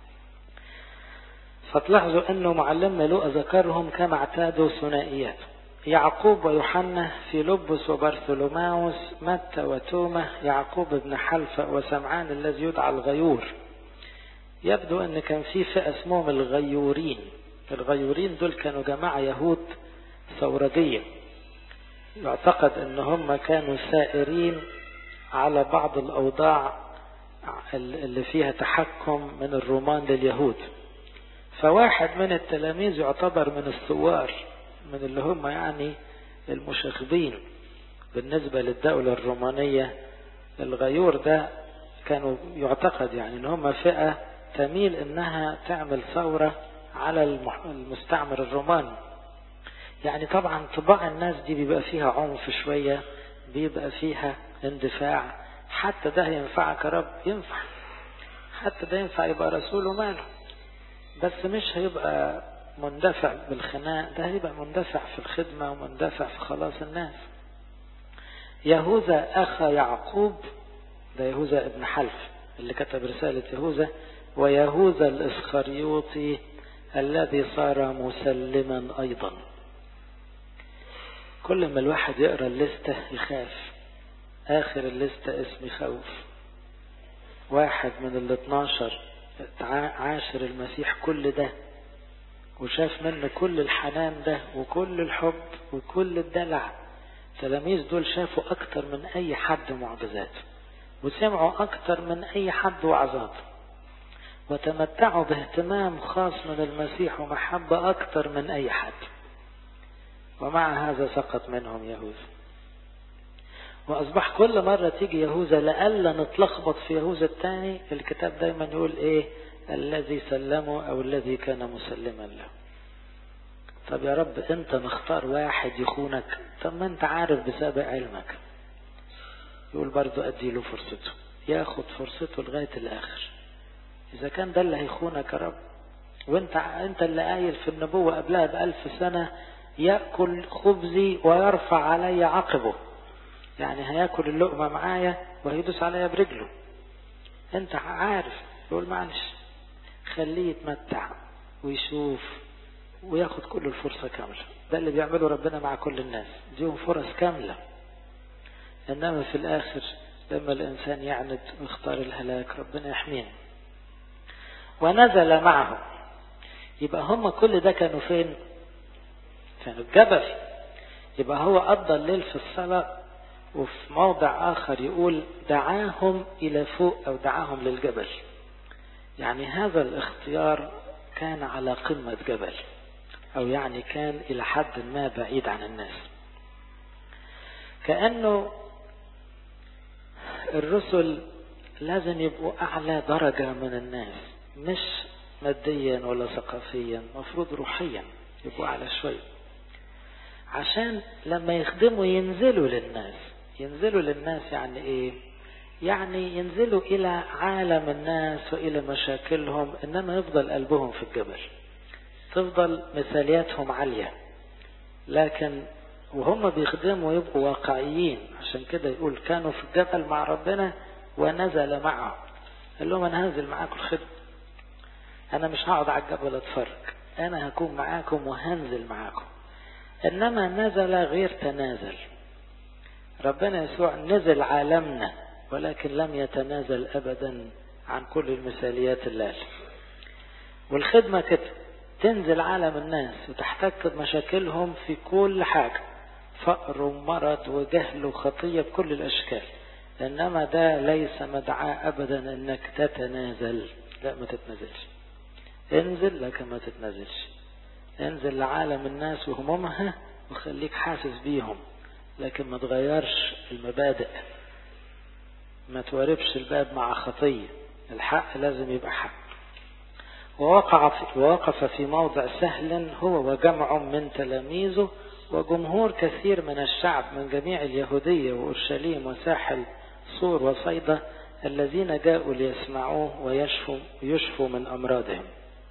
فتلاحظوا انه معلمنا لوقا ذكرهم كما اعتادوا ثنائيات يعقوب ويوحنا في لبس وبرثولوماوس متى وتومة يعقوب بن حلفة وسمعان الذي يدعى الغيور يبدو ان كان في فئة اسمهم الغيورين الغيورين دول كانوا جماعة يهود ثورجية يعتقد ان هم كانوا سائرين على بعض الاوضاع اللي فيها تحكم من الرومان لليهود فواحد من التلاميذ يعتبر من الثوار من اللي هم يعني المشاغبين بالنسبة للدولة الرومانية الغيور ده كانوا يعتقد يعني ان هم فئة تميل انها تعمل ثورة على المستعمر الروماني يعني طبعا طباع الناس دي بيبقى فيها عنف شوية بيبقى فيها اندفاع حتى ده ينفعك يا رب ينفع حتى ده ينفع يبقى رسول وماله بس مش هيبقى مندفع بالخناق ده هيبقى مندفع في الخدمة ومندفع في خلاص الناس يهوذا أخا يعقوب ده يهوذا ابن حلف اللي كتب رسالة يهوذا ويهوذا الإسخريوطي الذي صار مسلما أيضا كل ما الواحد يقرأ الليستة يخاف آخر الليستة اسم خوف واحد من ال 12 عاشر المسيح كل ده وشاف منه كل الحنان ده وكل الحب وكل الدلع التلاميذ دول شافوا أكتر من أي حد معجزات وسمعوا أكتر من أي حد وعظات وتمتعوا باهتمام خاص من المسيح ومحبة أكتر من أي حد ومع هذا سقط منهم يهوذا وأصبح كل مرة تيجي يهوذا لألا نتلخبط في يهوذا الثاني الكتاب دايما يقول إيه الذي سلمه أو الذي كان مسلما له طب يا رب أنت مختار واحد يخونك طب ما أنت عارف بسابق علمك يقول برضو أدي له فرصته ياخد فرصته لغاية الآخر إذا كان ده اللي هيخونك يا رب وانت انت اللي قايل في النبوة قبلها بألف سنة يأكل خبزي ويرفع علي عقبه يعني هياكل اللقمة معايا وهيدوس عليا برجله انت عارف يقول معلش خليه يتمتع ويشوف وياخد كل الفرصة كاملة ده اللي بيعمله ربنا مع كل الناس ديهم فرص كاملة انما في الاخر لما الانسان يعند ويختار الهلاك ربنا يحمينا ونزل معه يبقى هم كل ده كانوا فين كانوا في جبل يبقى هو قضى الليل في الصلاة وفي موضع آخر يقول دعاهم إلى فوق أو دعاهم للجبل يعني هذا الاختيار كان على قمة جبل أو يعني كان إلى حد ما بعيد عن الناس كأنه الرسل لازم يبقوا أعلى درجة من الناس مش ماديا ولا ثقافيا مفروض روحيا يبقوا أعلى شوية عشان لما يخدموا ينزلوا للناس ينزلوا للناس يعني ايه يعني ينزلوا الى عالم الناس والى مشاكلهم انما يفضل قلبهم في الجبل تفضل مثالياتهم عالية لكن وهم بيخدموا يبقوا واقعيين عشان كده يقول كانوا في الجبل مع ربنا ونزل معه قال لهم انا هنزل معاكم الخدمة انا مش هقعد على الجبل اتفرج انا هكون معاكم وهنزل معاكم انما نزل غير تنازل ربنا يسوع نزل عالمنا ولكن لم يتنازل ابدا عن كل المثاليات اللي قال والخدمة كده تنزل عالم الناس وتحتك بمشاكلهم في كل حاجة فقر ومرض وجهل وخطية بكل الأشكال إنما ده ليس مدعاة أبدا إنك تتنازل لا ما تتنازلش انزل لكن ما تتنازلش انزل لعالم الناس وهمومها وخليك حاسس بيهم لكن ما تغيرش المبادئ ما تواربش الباب مع خطية الحق لازم يبقى حق ووقع في ووقف في موضع سهل هو وجمع من تلاميذه وجمهور كثير من الشعب من جميع اليهودية وأورشليم وساحل صور وصيدا الذين جاءوا ليسمعوه ويشفوا, ويشفوا من أمراضهم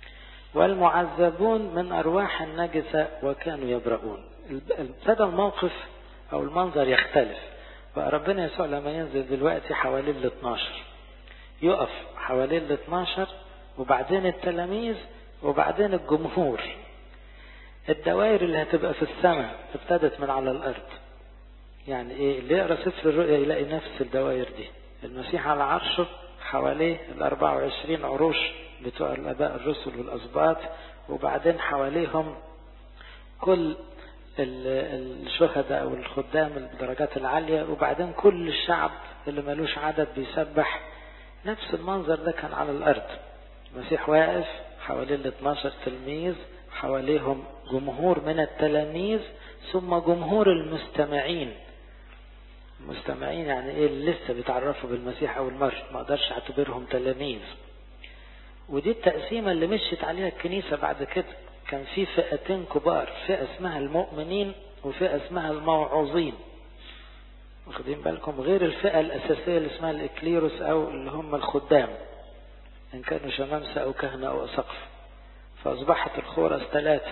والمعذبون من أرواح النجسة وكانوا يبرؤون ابتدى الموقف أو المنظر يختلف بقى ربنا يسوع لما ينزل دلوقتي حوالين ال 12 يقف حوالين ال 12 وبعدين التلاميذ وبعدين الجمهور الدوائر اللي هتبقى في السماء ابتدت من على الأرض يعني ايه اللي يقرا سفر الرؤيا يلاقي نفس الدوائر دي المسيح على عرشه حواليه ال 24 عروش بتوع الاباء الرسل والاسباط وبعدين حواليهم كل الشهداء او الخدام الدرجات العالية وبعدين كل الشعب اللي ملوش عدد بيسبح نفس المنظر ده كان على الارض المسيح واقف حوالين ال 12 تلميذ حواليهم جمهور من التلاميذ ثم جمهور المستمعين المستمعين يعني ايه اللي لسه بيتعرفوا بالمسيح اول مرة ما اقدرش اعتبرهم تلاميذ ودي التقسيمة اللي مشيت عليها الكنيسة بعد كده كان في فئتين كبار فئة اسمها المؤمنين وفئة اسمها الموعوظين واخدين بالكم غير الفئة الأساسية اللي اسمها الإكليروس أو اللي هم الخدام إن كانوا شمامسة أو كهنة أو أسقف فأصبحت الخورس ثلاثة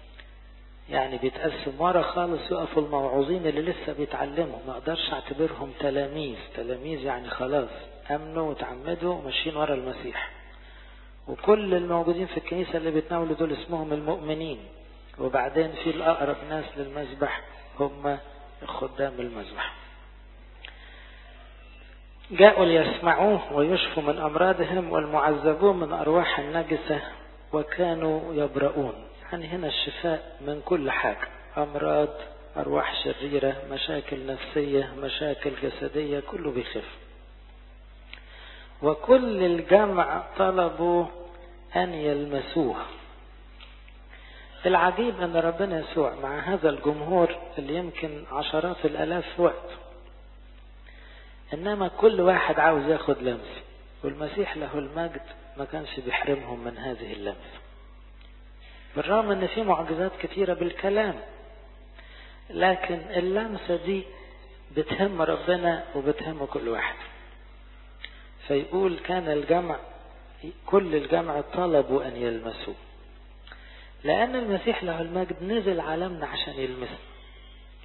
يعني بيتقسم ورا خالص يقفوا الموعوظين اللي لسه بيتعلموا ما اقدرش اعتبرهم تلاميذ تلاميذ يعني خلاص امنوا وتعمدوا وماشيين ورا المسيح وكل الموجودين في الكنيسة اللي بيتناولوا دول اسمهم المؤمنين وبعدين في الأقرب ناس للمذبح هم خدام المذبح جاءوا ليسمعوه ويشفوا من أمراضهم والمعذبون من أرواح النجسة وكانوا يبرؤون يعني هنا الشفاء من كل حاجة أمراض أرواح شريرة مشاكل نفسية مشاكل جسدية كله بيخف وكل الجمع طلبوا أن يلمسوه العجيب أن ربنا يسوع مع هذا الجمهور اللي يمكن عشرات الألاف في وقت إنما كل واحد عاوز ياخد لمس والمسيح له المجد ما كانش بيحرمهم من هذه اللمسة بالرغم ان في معجزات كثيرة بالكلام لكن اللمسة دي بتهم ربنا وبتهم كل واحد فيقول كان الجمع كل الجمع طلبوا أن يلمسوه لأن المسيح له المجد نزل عالمنا عشان يلمسنا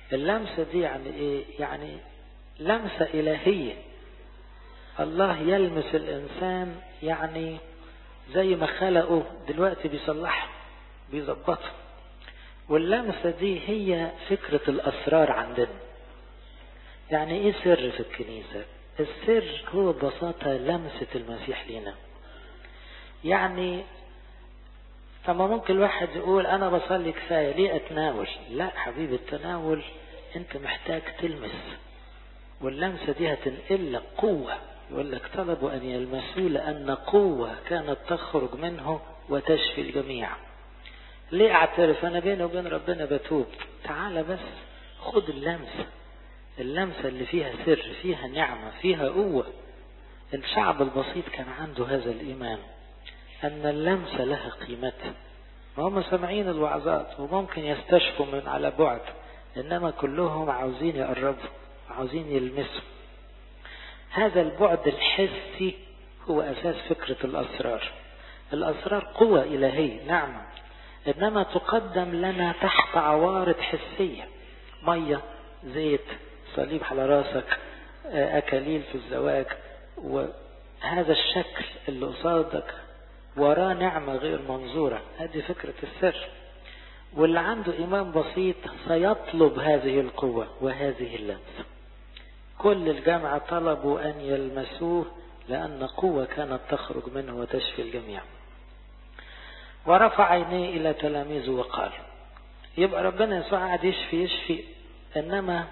اللمسة دي يعني ايه يعني لمسة إلهية الله يلمس الإنسان يعني زي ما خلقه دلوقتي بيصلحه بيظبطه واللمسة دي هي فكرة الأسرار عندنا يعني ايه سر في الكنيسة السر هو ببساطة لمسة المسيح لنا يعني طب ممكن الواحد يقول انا بصلي كفاية ليه اتناول لا حبيبي التناول انت محتاج تلمس واللمسة دي هتنقل لك قوة يقول لك طلبوا ان يلمسوا لان قوة كانت تخرج منه وتشفي الجميع ليه اعترف انا بيني وبين ربنا بتوب تعالى بس خد اللمسة اللمسة اللي فيها سر فيها نعمة فيها قوة الشعب البسيط كان عنده هذا الإيمان أن اللمسة لها قيمتها ما هم سامعين الوعظات وممكن يستشفوا من على بعد إنما كلهم عاوزين يقربوا عاوزين يلمسوا هذا البعد الحسي هو أساس فكرة الأسرار الأسرار قوة إلهية نعمة إنما تقدم لنا تحت عوارض حسية مية زيت صليب على راسك أكاليل في الزواج وهذا الشكل اللي قصادك وراه نعمة غير منظورة هذه فكرة السر واللي عنده إيمان بسيط سيطلب هذه القوة وهذه اللمسة كل الجامعة طلبوا أن يلمسوه لأن قوة كانت تخرج منه وتشفي الجميع ورفع عينيه إلى تلاميذه وقال يبقى ربنا يسوع قاعد يشفي يشفي إنما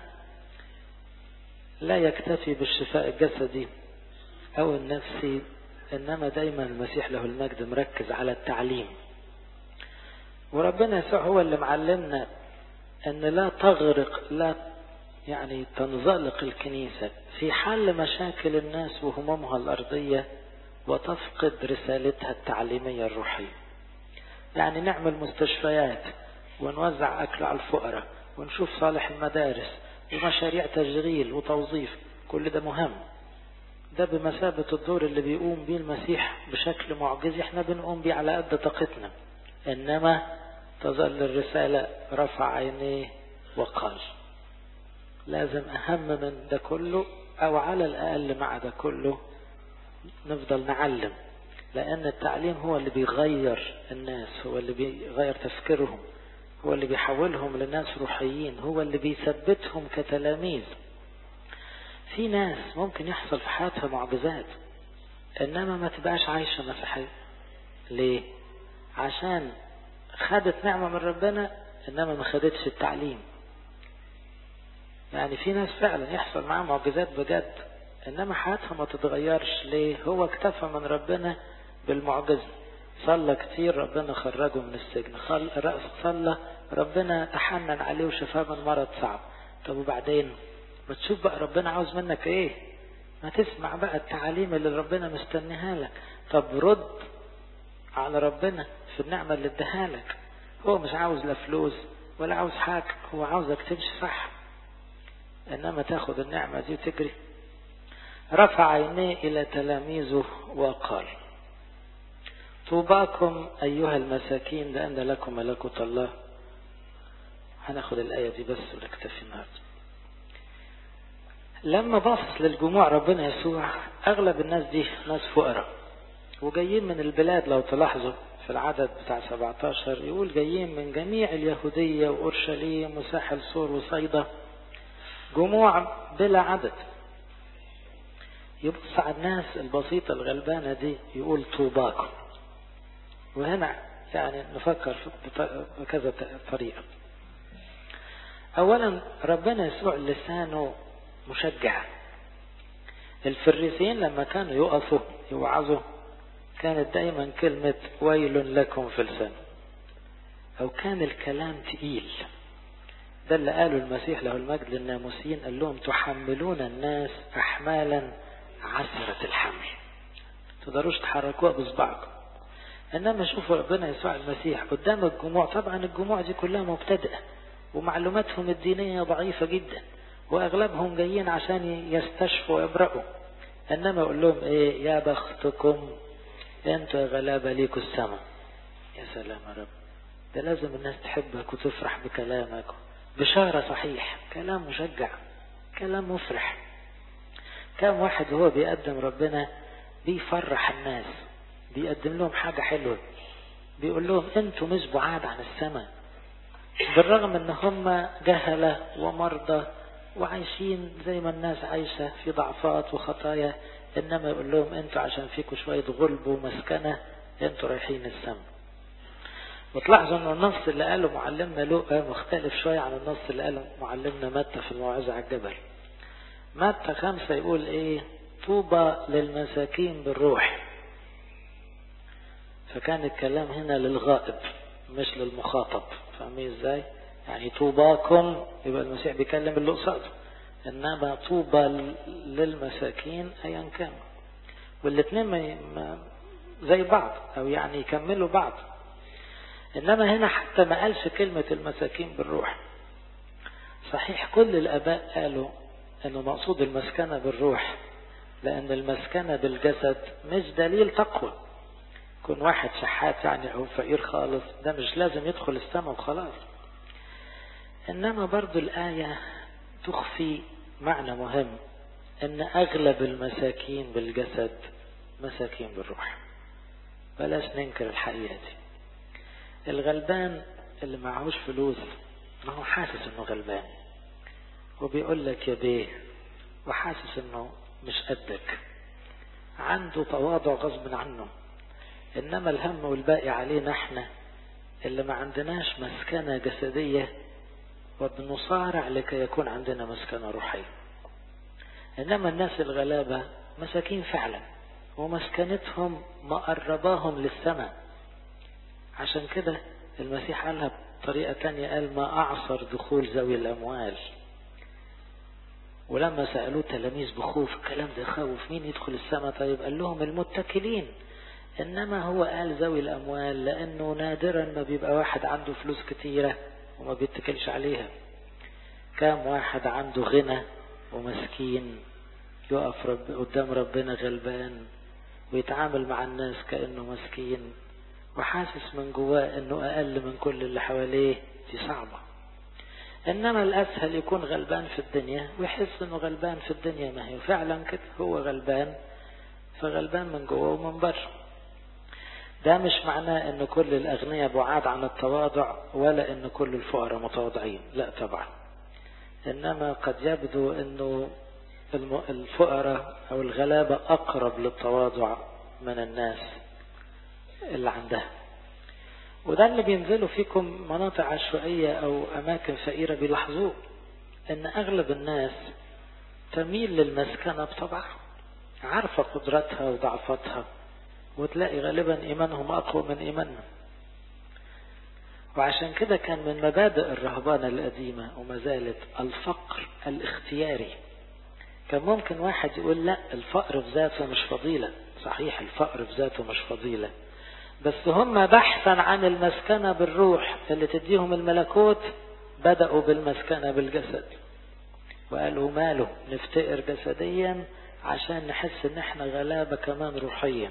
لا يكتفي بالشفاء الجسدي أو النفسي إنما دايما المسيح له المجد مركز على التعليم وربنا يسوع هو اللي معلمنا أن لا تغرق لا يعني تنزلق الكنيسة في حل مشاكل الناس وهمومها الأرضية وتفقد رسالتها التعليمية الروحية يعني نعمل مستشفيات ونوزع أكل على الفقراء ونشوف صالح المدارس ومشاريع تشغيل وتوظيف كل ده مهم ده بمثابة الدور اللي بيقوم بيه المسيح بشكل معجزي احنا بنقوم بيه على قد طاقتنا انما تظل الرسالة رفع عينيه وقال لازم اهم من ده كله او على الاقل مع ده كله نفضل نعلم لان التعليم هو اللي بيغير الناس هو اللي بيغير تفكيرهم هو اللي بيحولهم لناس روحيين هو اللي بيثبتهم كتلاميذ في ناس ممكن يحصل في حياتها معجزات انما ما تبقاش عايشة مسيحية ليه عشان خدت نعمة من ربنا انما ما خدتش التعليم يعني في ناس فعلا يحصل معاها معجزات بجد انما حياتها ما تتغيرش ليه هو اكتفى من ربنا بالمعجزة صلى كتير ربنا خرجه من السجن صلى ربنا تحنن عليه وشفاه من مرض صعب طب وبعدين ما تشوف بقى ربنا عاوز منك ايه ما تسمع بقى التعاليم اللي ربنا مستنيها لك طب رد على ربنا في النعمة اللي اداها لك هو مش عاوز لا فلوس ولا عاوز حاجة هو عاوزك تمشي صح انما تاخد النعمة دي وتجري رفع عينيه الى تلاميذه وقال طوباكم ايها المساكين لان لكم ملكوت الله هناخد الآية دي بس ونكتفي النهارده لما بص للجموع ربنا يسوع أغلب الناس دي ناس فقراء وجايين من البلاد لو تلاحظوا في العدد بتاع 17 يقول جايين من جميع اليهودية وأورشليم وساحل سور وصيدا جموع بلا عدد يبص على الناس البسيطة الغلبانة دي يقول طوباكم وهنا يعني نفكر بكذا طريقة أولا ربنا يسوع لسانه مشجع الفريسيين لما كانوا يقفوا يوعظوا كانت دايما كلمة ويل لكم في لسان أو كان الكلام تقيل ده اللي قاله المسيح له المجد للناموسيين قال لهم تحملون الناس أحمالا عسرة الحمل تقدروش تحركوها بصبعكم إنما شوفوا ربنا يسوع المسيح قدام الجموع طبعا الجموع دي كلها مبتدئة ومعلوماتهم الدينية ضعيفة جدا وأغلبهم جايين عشان يستشفوا ويبرأوا إنما يقول لهم إيه يا بختكم أنتوا يا غلابة ليكوا السماء يا سلام يا رب ده لازم الناس تحبك وتفرح بكلامك بشارة صحيح كلام مشجع كلام مفرح كم واحد وهو بيقدم ربنا بيفرح الناس بيقدم لهم حاجة حلوة بيقول لهم انتوا مش بعاد عن السماء بالرغم ان هم جهلة ومرضى وعايشين زي ما الناس عايشة في ضعفات وخطايا انما يقول لهم انتوا عشان فيكم شوية غلب ومسكنة انتوا رايحين السماء وتلاحظوا ان النص اللي قاله معلمنا لوقا مختلف شوية عن النص اللي قاله معلمنا متى في الموعظة على الجبل متى خمسة يقول ايه طوبى للمساكين بالروح فكان الكلام هنا للغائب مش للمخاطب فاهمين ازاي يعني طوباكم يبقى المسيح بيكلم اللي قصاده انما طوبى للمساكين ايا كان والاثنين ما زي بعض او يعني يكملوا بعض انما هنا حتى ما قالش كلمة المساكين بالروح صحيح كل الاباء قالوا انه مقصود المسكنة بالروح لان المسكنة بالجسد مش دليل تقوى يكون واحد شحات يعني او فقير خالص ده مش لازم يدخل السماء وخلاص انما برضو الاية تخفي معنى مهم ان اغلب المساكين بالجسد مساكين بالروح بلاش ننكر الحقيقة دي الغلبان اللي معهوش فلوس ما هو حاسس انه غلبان وبيقول لك يا بيه وحاسس انه مش قدك عنده تواضع غصب عنه انما الهم والباقي علينا احنا اللي ما عندناش مسكنة جسدية وبنصارع لكي يكون عندنا مسكنة روحية انما الناس الغلابة مساكين فعلا ومسكنتهم مقرباهم للسماء عشان كده المسيح قالها بطريقة تانية قال ما أعصر دخول ذوي الأموال ولما سألوه تلاميذ بخوف الكلام ده يخوف مين يدخل السماء طيب قال لهم المتكلين إنما هو قال ذوي الأموال لأنه نادرا ما بيبقى واحد عنده فلوس كتيرة وما بيتكلش عليها كام واحد عنده غنى ومسكين يقف رب قدام ربنا غلبان ويتعامل مع الناس كأنه مسكين وحاسس من جواه انه اقل من كل اللي حواليه دي صعبة انما الاسهل يكون غلبان في الدنيا ويحس انه غلبان في الدنيا ما هي فعلا كده هو غلبان فغلبان من جوه ومن بره ده مش معناه ان كل الاغنياء بعاد عن التواضع ولا ان كل الفقراء متواضعين لا طبعا انما قد يبدو انه الفقراء او الغلابة اقرب للتواضع من الناس اللي عندها وده اللي بينزلوا فيكم مناطق عشوائية أو أماكن فقيرة بيلاحظوه إن أغلب الناس تميل للمسكنة بطبعها عارفة قدراتها وضعفاتها وتلاقي غالبا إيمانهم أقوى من إيماننا وعشان كده كان من مبادئ الرهبانة القديمة وما زالت الفقر الاختياري كان ممكن واحد يقول لا الفقر في ذاته مش فضيلة صحيح الفقر في ذاته مش فضيلة بس هم بحثا عن المسكنة بالروح اللي تديهم الملكوت بدأوا بالمسكنة بالجسد وقالوا ماله نفتقر جسديا عشان نحس ان احنا غلابة كمان روحيا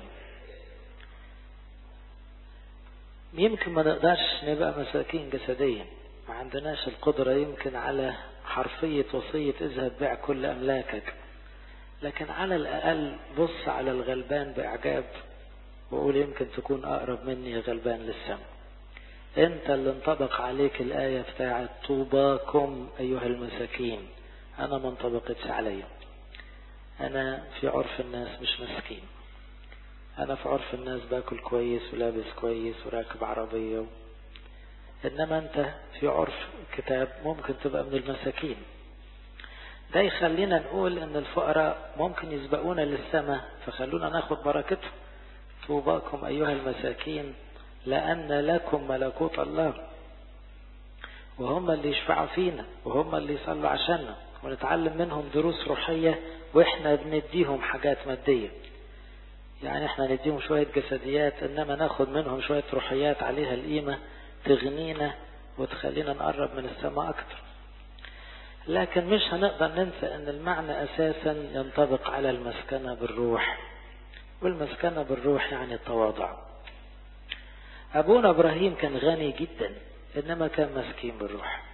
يمكن ما نقدرش نبقى مساكين جسديا ما عندناش القدرة يمكن على حرفية وصية اذهب بيع كل أملاكك لكن على الأقل بص على الغلبان بإعجاب وقول يمكن تكون أقرب مني يا غلبان للسماء أنت اللي انطبق عليك الآية بتاعت طوباكم أيها المساكين أنا ما انطبقتش عليا أنا في عرف الناس مش مسكين أنا في عرف الناس باكل كويس ولابس كويس وراكب عربية و... إنما أنت في عرف كتاب ممكن تبقى من المساكين ده يخلينا نقول إن الفقراء ممكن يسبقونا للسماء فخلونا ناخد بركتهم طوباكم أيها المساكين لأن لكم ملكوت الله وهم اللي يشفعوا فينا وهم اللي يصلوا عشاننا ونتعلم منهم دروس روحية وإحنا بنديهم حاجات مادية يعني إحنا نديهم شوية جسديات إنما ناخد منهم شوية روحيات عليها القيمة تغنينا وتخلينا نقرب من السماء أكتر لكن مش هنقدر ننسى أن المعنى أساسا ينطبق على المسكنة بالروح والمسكنة بالروح يعني التواضع أبونا إبراهيم كان غني جدا إنما كان مسكين بالروح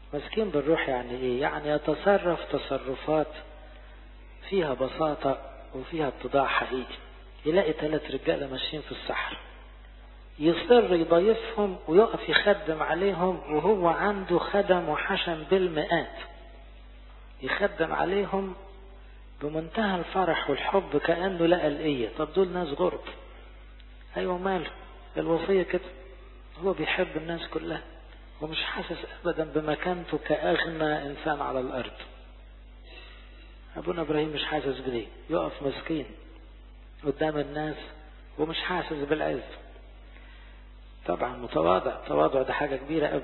مسكين بالروح يعني ايه يعني يتصرف تصرفات فيها بساطة وفيها اتضاع حقيقي يلاقي ثلاث رجالة ماشيين في الصحراء يصر يضيفهم ويقف يخدم عليهم وهو عنده خدم وحشم بالمئات يخدم عليهم بمنتهى الفرح والحب كأنه لقى الإيه طب دول ناس غرب أيوة ماله الوصية كده هو بيحب الناس كلها ومش حاسس أبدا بمكانته كأغنى إنسان على الأرض أبونا إبراهيم مش حاسس بدي يقف مسكين قدام الناس ومش حاسس بالعز طبعا متواضع تواضع ده حاجة كبيرة أوي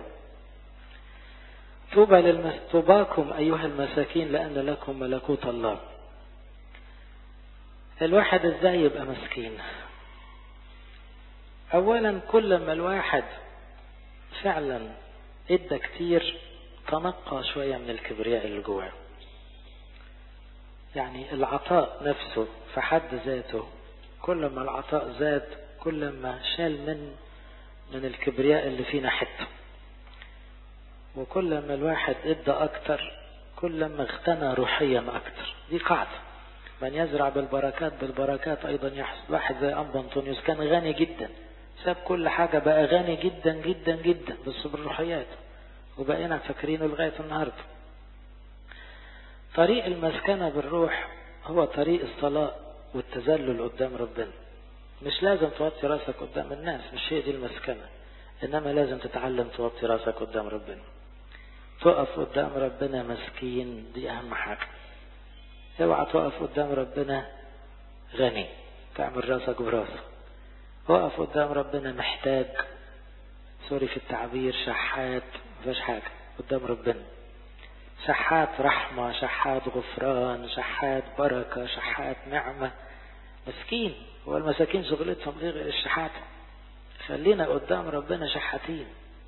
طوبى للمس... طوباكم أيها المساكين لأن لكم ملكوت الله الواحد ازاي يبقى مسكين اولا كل ما الواحد فعلا ادى كتير تنقى شوية من الكبرياء اللي جواه يعني العطاء نفسه في حد ذاته كل ما العطاء زاد كل ما شال من من الكبرياء اللي فينا حته وكل ما الواحد ادى اكتر كل ما اغتنى روحيا اكتر دي قاعدة من يزرع بالبركات بالبركات ايضا يحصد واحد زي ابا انطونيوس كان غني جدا ساب كل حاجة بقى غني جدا جدا جدا بس بالروحيات وبقينا فاكرينه لغاية النهاردة طريق المسكنة بالروح هو طريق الصلاة والتذلل قدام ربنا مش لازم توطي راسك قدام الناس مش هي دي المسكنة انما لازم تتعلم توطي راسك قدام ربنا تقف قدام ربنا مسكين دي اهم حاجة اوعى تقف قدام ربنا غني تعمل راسك براسك وقف قدام ربنا محتاج سوري في التعبير شحات مفيش حاجة قدام ربنا شحات رحمة شحات غفران شحات بركة شحات نعمة مسكين هو المساكين شغلتهم غير الشحات خلينا قدام ربنا شحاتين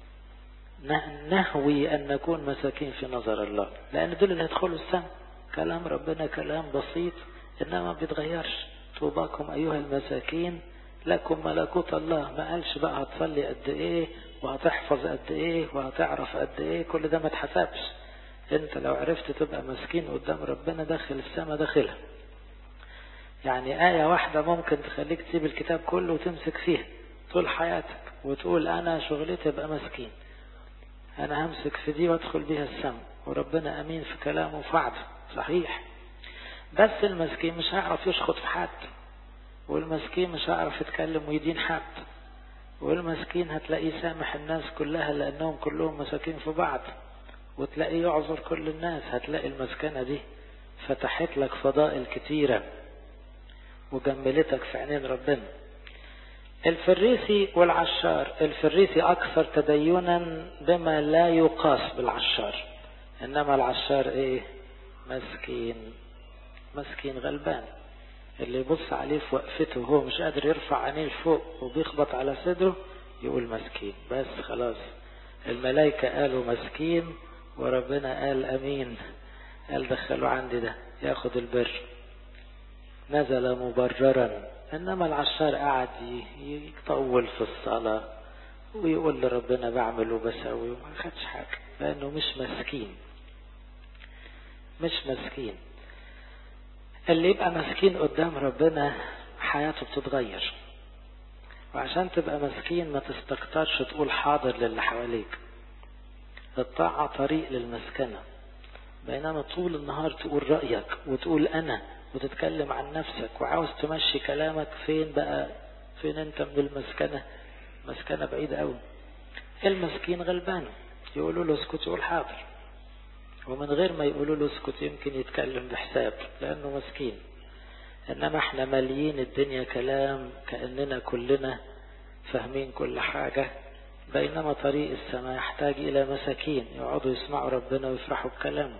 نهوي أن نكون مساكين في نظر الله لأن دول اللي هيدخلوا السماء كلام ربنا كلام بسيط إنما ما بيتغيرش طوباكم أيها المساكين لكم ملكوت الله ما قالش بقى هتصلي قد إيه وهتحفظ قد إيه وهتعرف قد إيه كل ده ما اتحسبش أنت لو عرفت تبقى مسكين قدام ربنا داخل السماء داخلها يعني آية واحدة ممكن تخليك تسيب الكتاب كله وتمسك فيها طول حياتك وتقول أنا شغلتي أبقى مسكين أنا همسك في دي وأدخل بيها السماء وربنا أمين في كلامه وفعله صحيح بس المسكين مش هيعرف يشخط في حد والمسكين مش هيعرف يتكلم ويدين حد والمسكين هتلاقيه سامح الناس كلها لأنهم كلهم مساكين في بعض وتلاقيه يعذر كل الناس هتلاقي المسكنة دي فتحت لك فضائل كتيرة وجملتك في عينين ربنا الفريسي والعشار الفريسي أكثر تدينا بما لا يقاس بالعشار إنما العشار إيه مسكين مسكين غلبان اللي يبص عليه في وقفته وهو مش قادر يرفع عينيه لفوق وبيخبط على صدره يقول مسكين بس خلاص الملائكة قالوا مسكين وربنا قال أمين قال دخلوا عندي ده ياخد البر نزل مبررا انما العشار قاعد يطول في الصلاة ويقول لربنا بعمل وبسوي وما خدش حاجة لانه مش مسكين مش مسكين اللي يبقى مسكين قدام ربنا حياته بتتغير وعشان تبقى مسكين ما تستكترش تقول حاضر للي حواليك الطاعة طريق للمسكنة بينما طول النهار تقول رأيك وتقول أنا وتتكلم عن نفسك وعاوز تمشي كلامك فين بقى فين انت من المسكنة مسكنة بعيدة قوي المسكين غلبان يقولوا له اسكت يقول حاضر ومن غير ما يقولوا له اسكت يمكن يتكلم بحساب لانه مسكين انما احنا ماليين الدنيا كلام كأننا كلنا فاهمين كل حاجة بينما طريق السماء يحتاج الى مساكين يقعدوا يسمعوا ربنا ويفرحوا بكلامه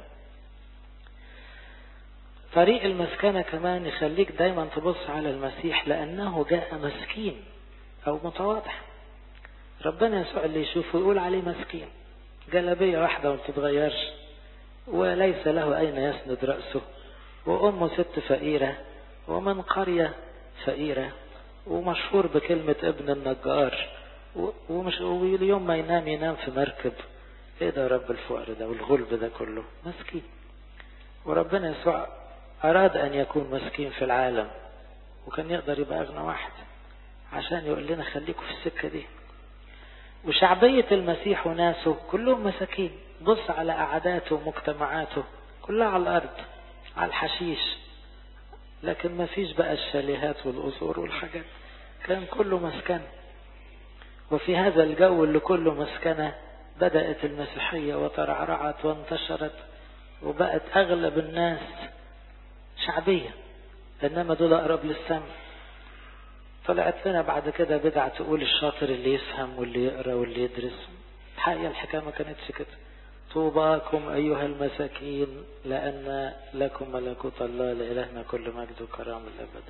طريق المسكنة كمان يخليك دايما تبص على المسيح لأنه جاء مسكين أو متواضع ربنا يسوع اللي يشوفه يقول عليه مسكين جلبية واحدة ما بتتغيرش وليس له أين يسند رأسه وأمه ست فقيرة ومن قرية فقيرة ومشهور بكلمة ابن النجار ومش واليوم ما ينام ينام في مركب ايه ده يا رب الفقر ده والغلب ده كله مسكين وربنا يسوع اراد ان يكون مسكين في العالم وكان يقدر يبقى اغنى واحد عشان يقول لنا خليكم في السكة دي وشعبية المسيح وناسه كلهم مساكين بص على قعداته ومجتمعاته كلها على الأرض على الحشيش لكن ما فيش بقى الشاليهات والقصور والحاجات كان كله مسكن وفي هذا الجو اللي كله مسكنة بدأت المسيحية وترعرعت وانتشرت وبقت أغلب الناس شعبية إنما دول أقرب للسمع طلعت لنا بعد كده بدعة تقول الشاطر اللي يفهم واللي يقرأ واللي يدرس الحقيقة الحكاية ما كانتش كده طوباكم أيها المساكين لأن لكم ملكوت الله لإلهنا كل مجد وكرام الأبد